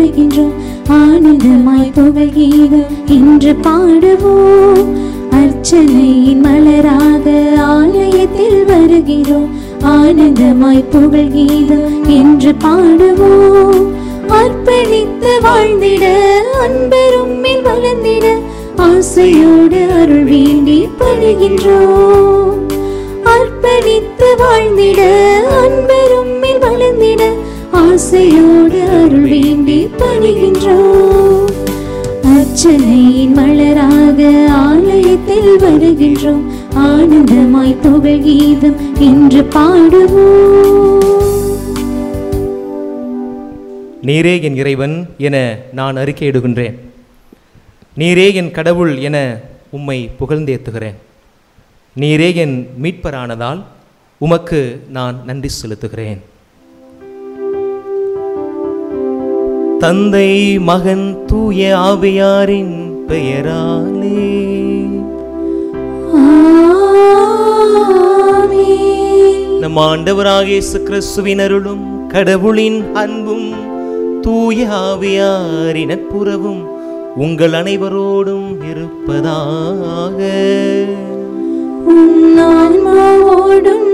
வருகின்றோம் ஆனந்தமாய் புகழ் கீதம் இன்று பாடுவோம் அர்ச்சனையின் மலராக ஆலயத்தில் வருகிறோம் ஆனந்தமாய் புகழ் கீதம் என்று பாடுவோம் அர்ப்பணித்து வாழ்ந்திட அன்பரும் மேல் வளர்ந்திட ஆசையோடு அருள் வேண்டி படுகின்றோம் அர்ப்பணித்து வாழ்ந்திட அன்பரும் மேல் வளர்ந்திட ஆசையோடு அருள் வேண்டி படுகின்றோம் அர்ச்சனையின் மலராக ஆலயத்தில் வருகின்றோம் ஆனந்தமாய் புகழ் கீதம் என்று பாடுவோம் நீரே என் இறைவன் என நான் அறிக்கையிடுகின்றேன் நீரே என் கடவுள் என உம்மை புகழ்ந்தேத்துகிறேன் நீரே என் மீட்பரானதால் உமக்கு நான் நன்றி செலுத்துகிறேன் தந்தை மகன் தூய ஆவியாரின் பெயராலே ஆமென். நம் ஆண்டவராகிய இயேசு கிறிஸ்துவின் அருளும் கடவுளின் அன்பும் தூய ஆவியாரின் நட்புறவும் உங்கள் அனைவரோடும் இருப்பதாக உம் ஆன்மாவோடும்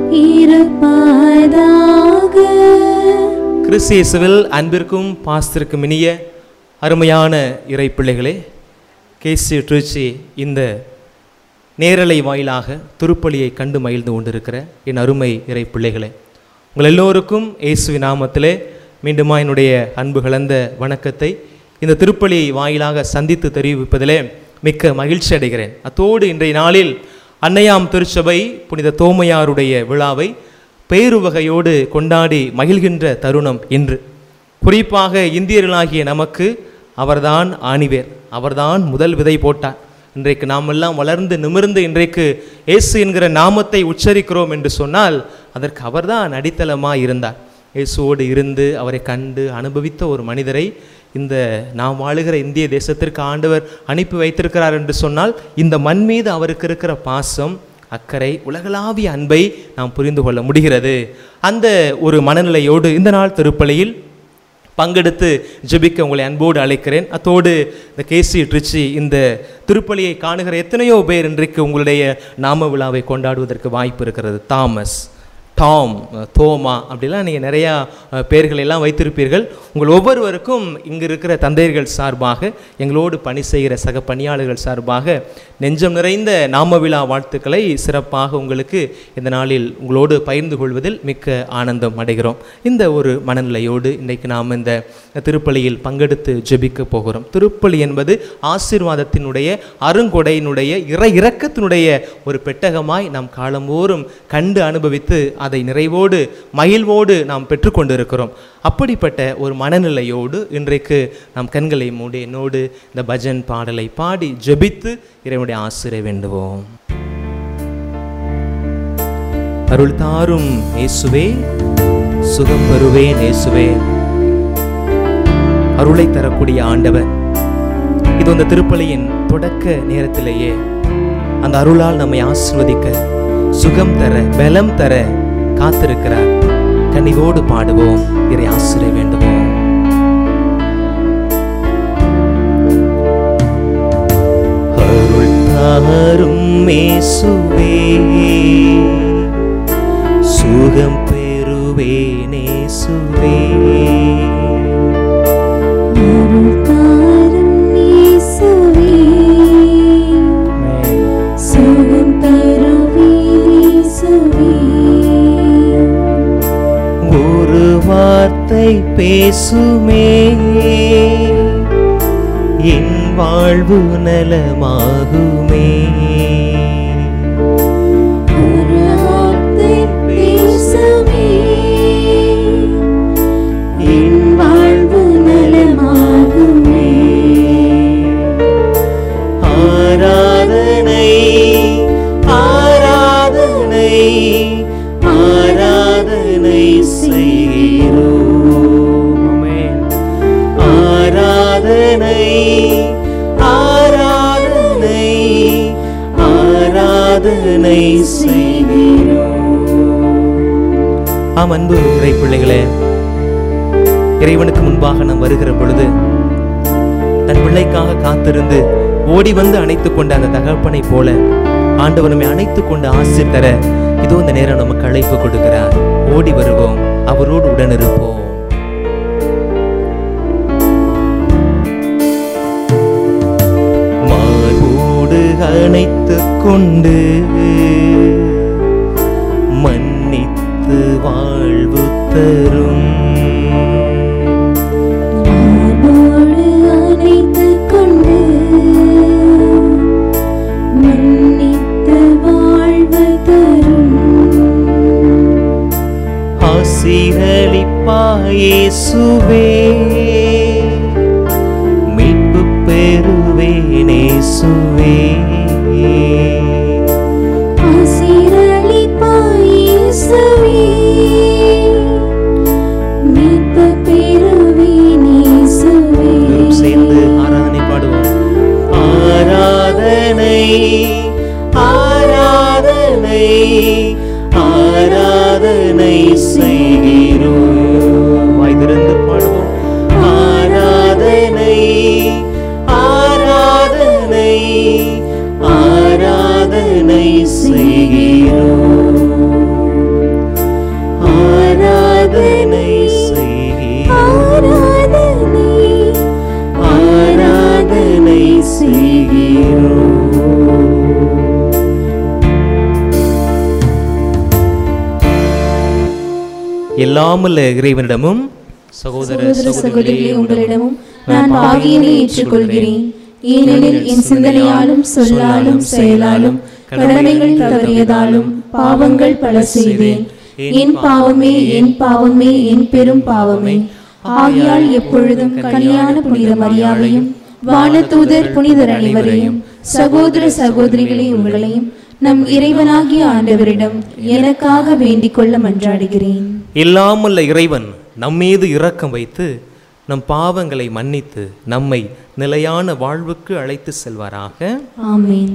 இருப்பதாக கிறிஸ்தியேசுவில் அன்பிற்கும் பாஸ்திற்கும் இனிய அருமையான இறை பிள்ளைகளே கேசி ட்ரிச்சி இந்த நேரலை வாயிலாக திருப்பலியை கண்டு மகிழ்ந்து கொண்டிருக்கிற என் அருமை இறை பிள்ளைகளே உங்கள் எல்லோருக்கும் இயேசுவின் நாமத்திலே மீண்டுமா என்னுடைய அன்பு கலந்த வணக்கத்தை இந்த திருப்பலி வாயிலாக சந்தித்து தெரிவிப்பதிலே மிக்க மகிழ்ச்சி அடைகிறேன் அத்தோடு இன்றைய நாளில் அன்னையாம் திருச்சபை புனித தோமையாருடைய விழாவை பேருவகையோடு கொண்டாடி மகிழ்கின்ற தருணம் இன்று குறிப்பாக இந்தியர்களாகிய நமக்கு அவர்தான் ஆணிவேர் அவர்தான் முதல் விதை போட்டார் இன்றைக்கு நாம் எல்லாம் வளர்ந்து நிமிர்ந்து இன்றைக்கு இயேசு என்கிற நாமத்தை உச்சரிக்கிறோம் என்று சொன்னால் அதற்கு அவர்தான் அடித்தளமாக இருந்தார் இயேசுவோடு இருந்து அவரை கண்டு அனுபவித்த ஒரு மனிதரை இந்த நாம் வாழுகிற இந்திய தேசத்திற்கு ஆண்டவர் அனுப்பி வைத்திருக்கிறார் என்று சொன்னால் இந்த மண் மீது அவருக்கு இருக்கிற பாசம் அக்கறை உலகளாவிய அன்பை நாம் புரிந்து கொள்ள முடிகிறது அந்த ஒரு மனநிலையோடு இந்த நாள் திருப்பலியில் பங்கெடுத்து ஜெபிக்க உங்களை அன்போடு அழைக்கிறேன் அத்தோடு இந்த கேசி ட்ரிச்சி இந்த திருப்பலியை காணுகிற எத்தனையோ பேர் இன்றைக்கு உங்களுடைய நாம விழாவை கொண்டாடுவதற்கு வாய்ப்பு இருக்கிறது தாமஸ் டாம் தோமா அப்படிலாம் நீங்கள் நிறையா அஹ், பெயர்களை எல்லாம் வைத்திருப்பீர்கள் உங்கள் ஒவ்வொருவருக்கும் இங்கு இருக்கிற தந்தையர்கள் சார்பாக எங்களோடு பணி செய்கிற சக பணியாளர்கள் சார்பாக நெஞ்சம் நிறைந்த நாம விழா வாழ்த்துக்களை சிறப்பாக உங்களுக்கு இந்த நாளில் உங்களோடு பகிர்ந்து கொள்வதில் மிக்க ஆனந்தம் அடைகிறோம் இந்த ஒரு மனநிலையோடு இன்றைக்கு நாம் இந்த திருப்பலியில் பங்கெடுத்து ஜெபிக்க போகிறோம் திருப்பலி என்பது ஆசீர்வாதத்தினுடைய அருங்கொடையினுடைய இறை இரக்கத்தினுடைய ஒரு பெட்டகமாய் நாம் காலந்தோறும் கண்டு அனுபவித்து அதை நிறைவோடு மகிழ்வோடு நாம் பெற்றுக்கொண்டிருக்கிறோம் அப்படிப்பட்ட ஒரு மனநிலையோடு இன்றைக்கு நாம் கண்களை மூடி என்னோடு இந்த பஜன் பாடலை பாடி ஜெபித்து இறைவனுடைய ஆசிரை வேண்டுவோம் அருள் தாரும் இயேசுவே சுகம் பெறுவேன் இயேசுவே அருளை தரக்கூடிய ஆண்டவர் இது அந்த திருப்பலியின் தொடக்க நேரத்திலேயே அந்த அருளால் நம்மை ஆசிர்வதிக்க சுகம் தர பலம் தர காத்திருக்கிறார் கனிவோடு பாடுவோம் இறை ஆசிரிய வேண்டுவோம் அருள் தாரும் இயேசுவே சுகம் பெறுவேன் இயேசுவே அருள் தாரும் இயேசுவே, சுகம் தருவீர் இயேசுவே. ஒரு வார்த்தை பேசுமே என் வாழ்வு நலமாகுமே ஒரு வார்த்தை பேசுமே, என் வாழ்வு நலமாகுமே. ஆராதனை ஆராதனை ஆராதனை செய்கிறோம் ஆமென். ஆராதனை ஆராதனை ஆராதனை செய்கிறோம் ஆம் அன்பு இறை பிள்ளைகளே இறைவனுக்கு முன்பாக நாம் வருகிற பொழுது தன் பிள்ளைக்காக காத்திருந்து ஓடி வந்து அணைத்துக் கொண்ட அந்த தகப்பனை போல ஆண்டவர் நம்மை அணைத்துக் கொண்டு ஆசிர் தர இதோ இந்த நேரம் நமக்கு அழைப்பு கொடுக்கிறார் ஓடி வருவோம் அவரோடு உடனிருப்போம் மார்போடு அணைத்துக் கொண்டு மன்னித்து வாழ்வு தரும் மார்போடு அணைத்துக் கொண்டு மன்னித்து வாழ்வு தரும் ஆசீரளிப்பாயேசுவே மீட்பு பெறுவேனேசுவே ஆசீரளிப்பாய் இயேசுவே, மீட்புப் பெறுவேன் இயேசுவே. எல்லோரும் சேர்ந்து ஆராதனை பாடுவோம் ஆராதனை ஆராதனை ஆராதனை செய்கிறோம் வாய் திறந்து பாடுவோம் ஆராதனை ஆராதனை ஆராதனை செய்கிறோம் ஆராதனை செய்கிறோம் ஆராதனை, ஆராதனை செய்கிறோம் எல்லாமல்ல இறைவனிடமும் சகோதர சகோதர சகோதரிகளே சகோதரிகளே உங்களிடமும் நான் பாவியனை ஏற்றுக்கொள்கிறேன் ஏனெனில் என் சிந்தனையாலும் சொல்லாலும் செயலாலும் கடமைகள் தவறியதாலும் பாவங்கள் பல செய்தேன் என் பாவமே என் பாவமே என் பெரும் பாவமே ஆகையால் எப்பொழுதும் கல்யாண புனித மரியாதையும் வானதூதர் புனிதர் அனைவரையும் சகோதர சகோதரிகளே உங்களையும் நம் இறைவனாகிய ஆண்டவரிடம் எனக்காக வேண்டிக் கொள்ள மன்றாடுகிறேன் இல்லாமல்ல இறைவன் நம்மீது இரக்கம் வைத்து நம் பாவங்களை மன்னித்து நம்மை நிலையான வாழ்வுக்கு அழைத்து செல்வாராக ஆமென்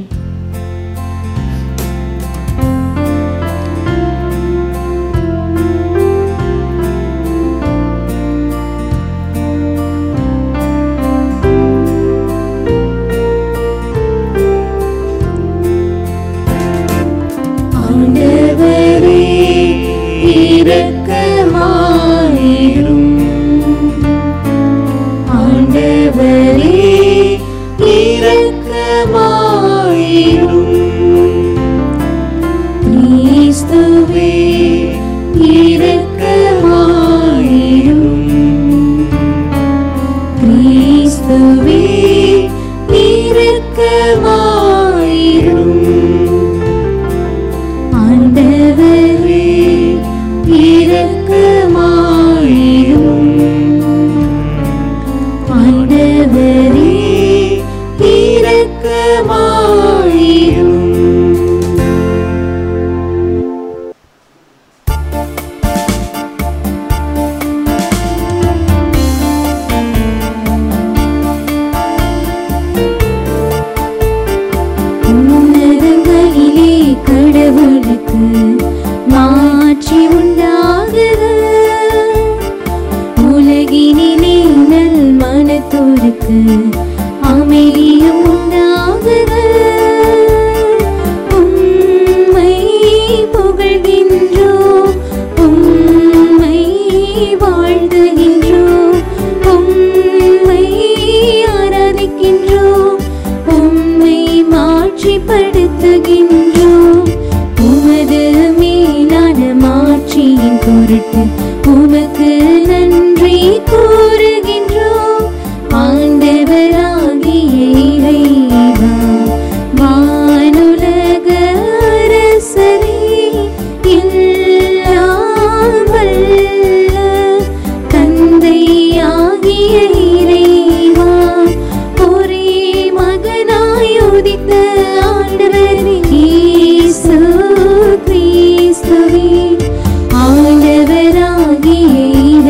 ஆண்டவரே இரக்கமாயிரும் ஆண்டவரே இரக்கமாயிரும் கிறிஸ்துவே இரக்கமாயிரும் கிறிஸ்துவே இரக்கமாயிரும் ஆண்டவரே இரக்கமாயிரும் ஆண்டவரே இரக்கமாயிரும் உன்னதங்களிலே கடவுளுக்கு மாட்சி உண்டாகுக உலகினிலே நல் மனத்தோருக்கு அமைதியும் உண்டாகுக உம்மை புகழ்கின்றோம் உம்மை வாழ்த்துகின்றோம் உம்மை ஆராதிக்கின்றோம் உம்மை மாட்சிப்படுத்துகின்றோம் உமது மேலான மாட்சியின் பொருட்டு உமக்கு நன்றி கூறுகின்றோம் ஆண்டவராகிய இறைவா வானுலக அரசரே எல்லாம் வல்ல தந்தையாகிய இறைவா ஒரே மகனாய் உதித்த ஆண்டவரே இயேசு கிறிஸ்துவே ஆண்டவராகிய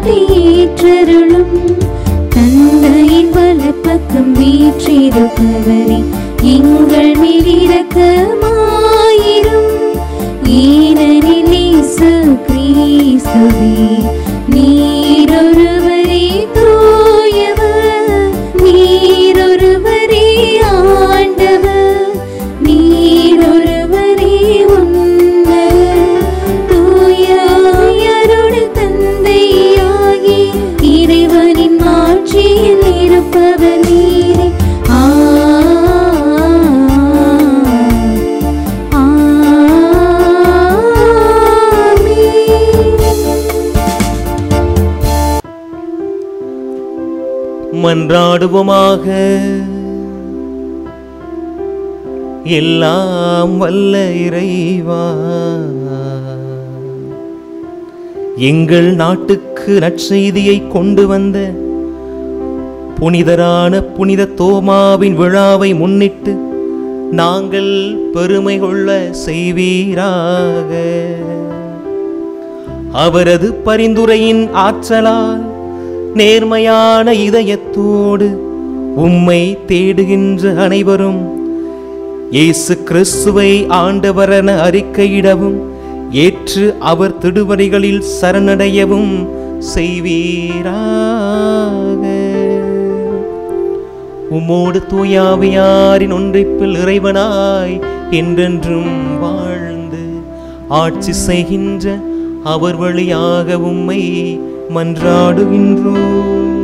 பாவத்தை ஏற்றருளும் தந்தையின் வலப்பக்கம் வீற்றிருப்பவரே எங்கள் மேல் இரக்கமாயிரும் ஏனெனில் இயேசு கிறிஸ்துவே நீரொருவரே தூயவர் நீரொருவரே ஆண்டவர் நீரொருவரே உன்னதர் தூயாரோடு தந்தையாகி இறைவனின் ஆட்சியில் இருப்பவர் நீரே ஆ மன்றாடுவோமாக எல்லாம் வல்ல இறைவா எங்கள் நாட்டுக்கு நற்செய்தியை கொண்டு வந்த புனிதரான புனித தோமாவின் விழாவை முன்னிட்டு நாங்கள் பெருமை கொள்ள செய்வீராக அவரது பரிந்துரையின் ஆற்றலால் நேர்மையான இதயத்தோடு உம்மை தேடுகின்ற அனைவரும் இயேசு கிறிஸ்துவை ஆண்டவரென அறிக்கையிடவும் ஏற்று அவர் திருவடிகளில் சரணடையவும் செய்வீராக உம்மோடு தூயாவியாரின் ஒன்றிப்பில் இறைவனாய் என்றென்றும் வாழ்ந்து ஆட்சி செய்கின்ற அவர் வழியாக உம்மை மன்றாடுகின்றோம்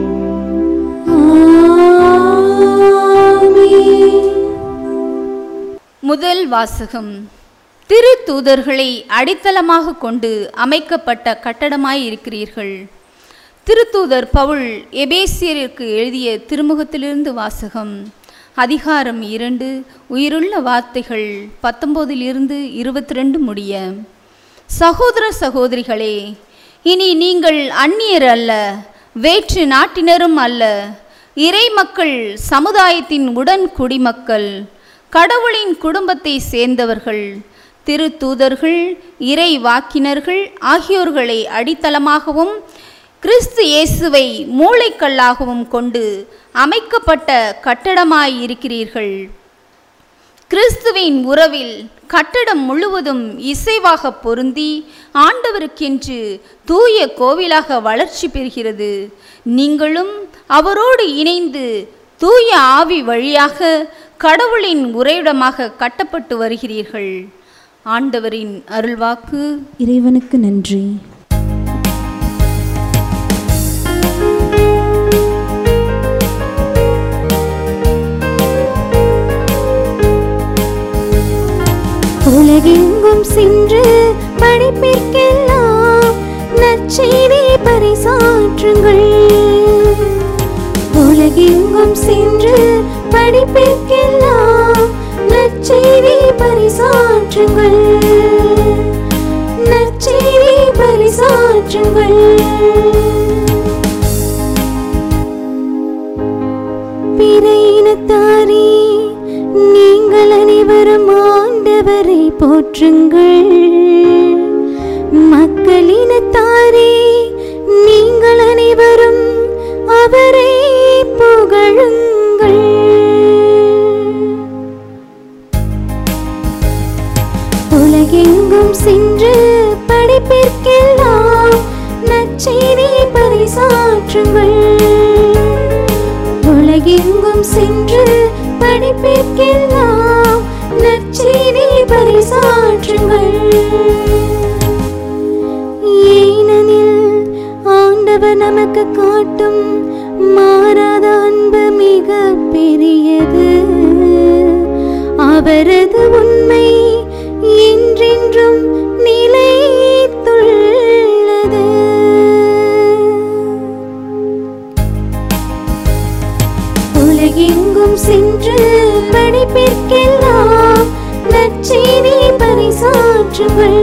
முதல் வாசகம் திரு தூதர்களை அடித்தளமாக கொண்டு அமைக்கப்பட்ட கட்டடமாய் இருக்கிறீர்கள் திருத்தூதர் பவுல் எபேசியருக்கு எழுதிய திருமுகத்திலிருந்து வாசகம் அதிகாரம் இரண்டு உயிருள்ள வார்த்தைகள் பத்தொன்பதிலிருந்து இருபத்தி ரெண்டு முடிய சகோதர சகோதரிகளே இனி நீங்கள் அந்நியர் அல்ல வேற்று நாட்டினரும் அல்ல இறை மக்கள் சமுதாயத்தின் உடன் குடிமக்கள் கடவுளின் குடும்பத்தை சேர்ந்தவர்கள் திரு தூதர்கள் இறை வாக்கினர்கள் ஆகியோர்களை அடித்தளமாகவும் கிறிஸ்து இயேசுவை மூளைக்கல்லாகவும் கொண்டு அமைக்கப்பட்ட கட்டடமாய் இருக்கிறீர்கள் கிறிஸ்துவின் உறவில் கட்டடம் முழுவதும் இசைவாக பொருந்தி ஆண்டவருக்கென்று தூய கோவிலாக வளர்ச்சி பெறுகிறது நீங்களும் அவரோடு இணைந்து தூய ஆவி வழியாக கடவுளின் உறைவிடமாக கட்டப்பட்டு வருகிறீர்கள் ஆண்டவரின் அருள்வாக்கு இறைவனுக்கு நன்றி உலகெங்கும் சென்று படிப்பிற்கெல்லாம் நற்செய்தி பரிசாற்றுங்கள் உலகெங்கும் சென்று படிப்பிற்கெல்லாம் நற்செய்தி பரிசாற்றுங்கள் நற்செய்தி பரிசாற்றுங்கள் பிற இனத்தாரே நீங்கள் அனைவரும் ஆண்டவரை போற்றுங்கள் மக்களினத்தாரே நீங்கள் அனைவரும் அவரை புகழுங்கள் உலகெங்கும் சென்று படிப்பிற்கெல்லாம் நற்செய்தி பரிசாற்றுங்கள் உலகெங்கும் சென்று படிப்பிற்கெல்லாம் நற்செய்தி பரிசாற்றுங்கள் ஏனெனில் ஆண்டவர் நமக்கு காட்டும் மாறாத அன்பு மிக பெரியது அவரது உண்மை என்றென்றும் நிலைத்துள்ளது உலகெங்கும் சென்று படிப்பிற்கெல்லாம் நற்செய்தி பரிசாற்றுங்கள்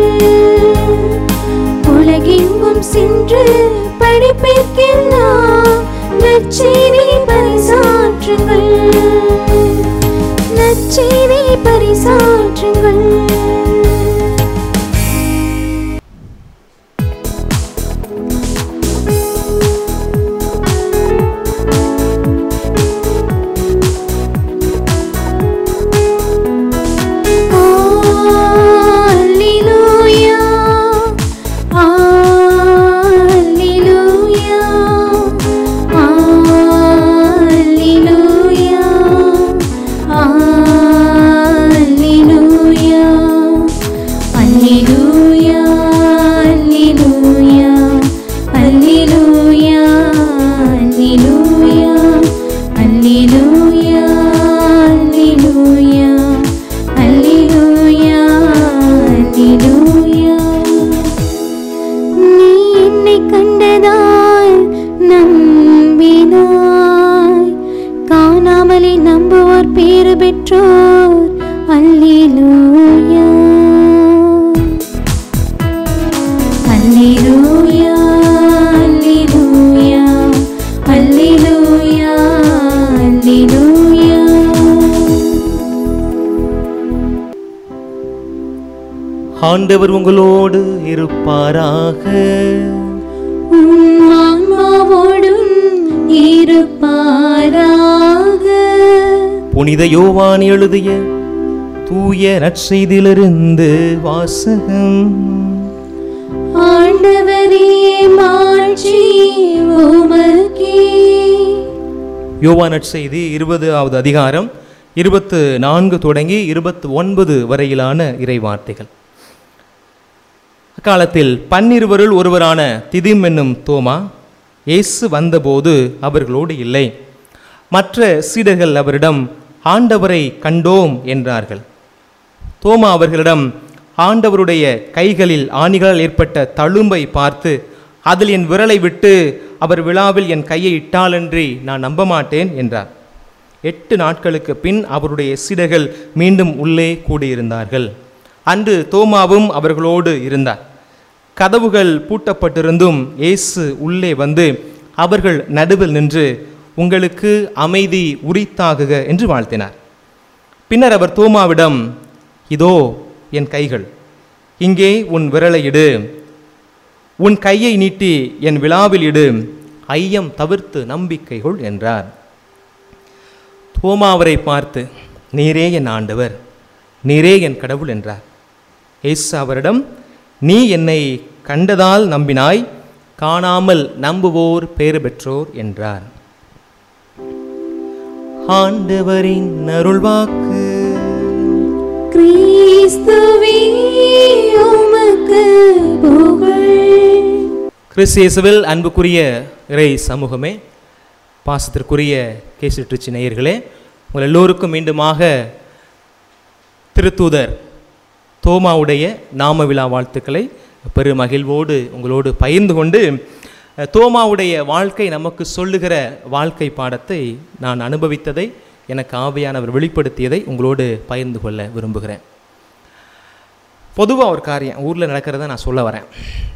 உலகெங்கும் சென்று படிப்பிற்கெல்லாம் நற்செய்தி பரிசாற்றுங்கள் நற்செய்தி பரிசாற்றுங்கள் பெற்றோர் அல்லேலூயா அல்லேலூயா அல்லேலூயா அல்லேலூயா அல்லேலூயா ஆண்டவர் உங்களோடு இருப்பாராக உம் ஆன்மாவோடும் இருப்பாராக புனித யோவான் எழுதிய தூய நற்செய்தியிலிருந்து வாசகம் ஆண்டவரே மாட்சி உமக்கே யோவான் நற்செய்தி இருபதாவது அதிகாரம் இருபத்து நான்கு தொடங்கி இருபத்து ஒன்பது வரையிலான இறைவார்த்தைகள் அக்காலத்தில் பன்னிருவருள் ஒருவரான திதிம் என்னும் தோமா இயேசு வந்தபோது அவர்களோடு இல்லை மற்ற சீடர்கள் அவரிடம் ஆண்டவரை கண்டோம் என்றார்கள் தோமா அவர்களிடம் ஆண்டவருடைய கைகளில் ஆணிகளால் ஏற்பட்ட தழும்பை பார்த்து அதில் என் விரலை விட்டு அவர் விழாவில் என் கையை இட்டாலன்றி நான் நம்ப மாட்டேன் என்றார் எட்டு நாட்களுக்கு பின் அவருடைய சீடர்கள் மீண்டும் உள்ளே கூடியிருந்தார்கள் அன்று தோமாவும் அவர்களோடு இருந்தார் கதவுகள் பூட்டப்பட்டிருந்தும் இயேசு உள்ளே வந்து அவர்கள் நடுவில் நின்று உங்களுக்கு அமைதி உரித்தாகுக என்று வாழ்த்தினார் பின்னர் அவர் தோமாவிடம் இதோ என் கைகள் இங்கே உன் விரலை இடு உன் கையை நீட்டி என் விழாவில் இடு ஐயம் தவிர்த்து நம்பிக்கைகள் என்றார் தோமா அவரை பார்த்து நீரே என் ஆண்டவர் நீரே என் கடவுள் என்றார் இயேசு அவரிடம் நீ என்னை கண்டதால் நம்பினாய் காணாமல் நம்புவோர் பேறு பெற்றோர் என்றார் ஆண்டவரின் அருள்வாக்கு கிறிஸ்துவே உமக்கு புகழ் கிறிஸ்து இயேசுவில் அன்புக்குரிய இறை சமூகமே பாசத்திற்குரிய கேசி ட்ரிச்சி நேயர்களே உங்கள் எல்லோருக்கும் மீண்டுமாக திருத்தூதர் தோமாவுடைய நாம விழா வாழ்த்துக்களை பெருமகிழ்வோடு உங்களோடு பகிர்ந்து கொண்டு அஹ், தோமாவுடைய வாழ்க்கை நமக்கு சொல்லுகிற வாழ்க்கை பாடத்தை நான் அனுபவித்ததை எனக்கு ஆவியானவர் வெளிப்படுத்தியதை உங்களோடு பகிர்ந்து கொள்ள விரும்புகிறேன் பொதுவாக ஒரு காரியம் ஊரில் நடக்கிறத நான் சொல்ல வரேன்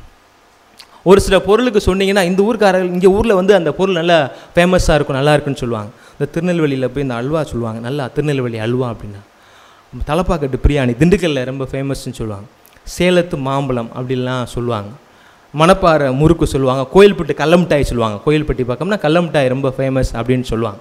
ஒரு சில பொருளுக்கு சொன்னீங்கன்னா இந்த ஊர்க்காரர்கள் இங்கே ஊரில் வந்து அந்த பொருள் நல்லா ஃபேமஸாக இருக்கும் நல்லா இருக்குன்னு சொல்லுவாங்க இந்த திருநெல்வேலியில் போய் இந்த அல்வா சொல்லுவாங்க நல்லா திருநெல்வேலி அல்வா அப்படின்னா தலப்பாக்கட்டு பிரியாணி திண்டுக்கல்லில் ரொம்ப ஃபேமஸ்ன்னு சொல்லுவாங்க சேலத்து மாம்பழம் அப்படிலாம் சொல்லுவாங்க மணப்பாறை முறுக்கு சொல்லுவாங்க கோயில்பட்டு கல்லமிட்டாய் சொல்லுவாங்க கோயில்பட்டி பக்கம்னா கல்லமிட்டாய் ரொம்ப ஃபேமஸ் அப்படின்னு சொல்லுவாங்க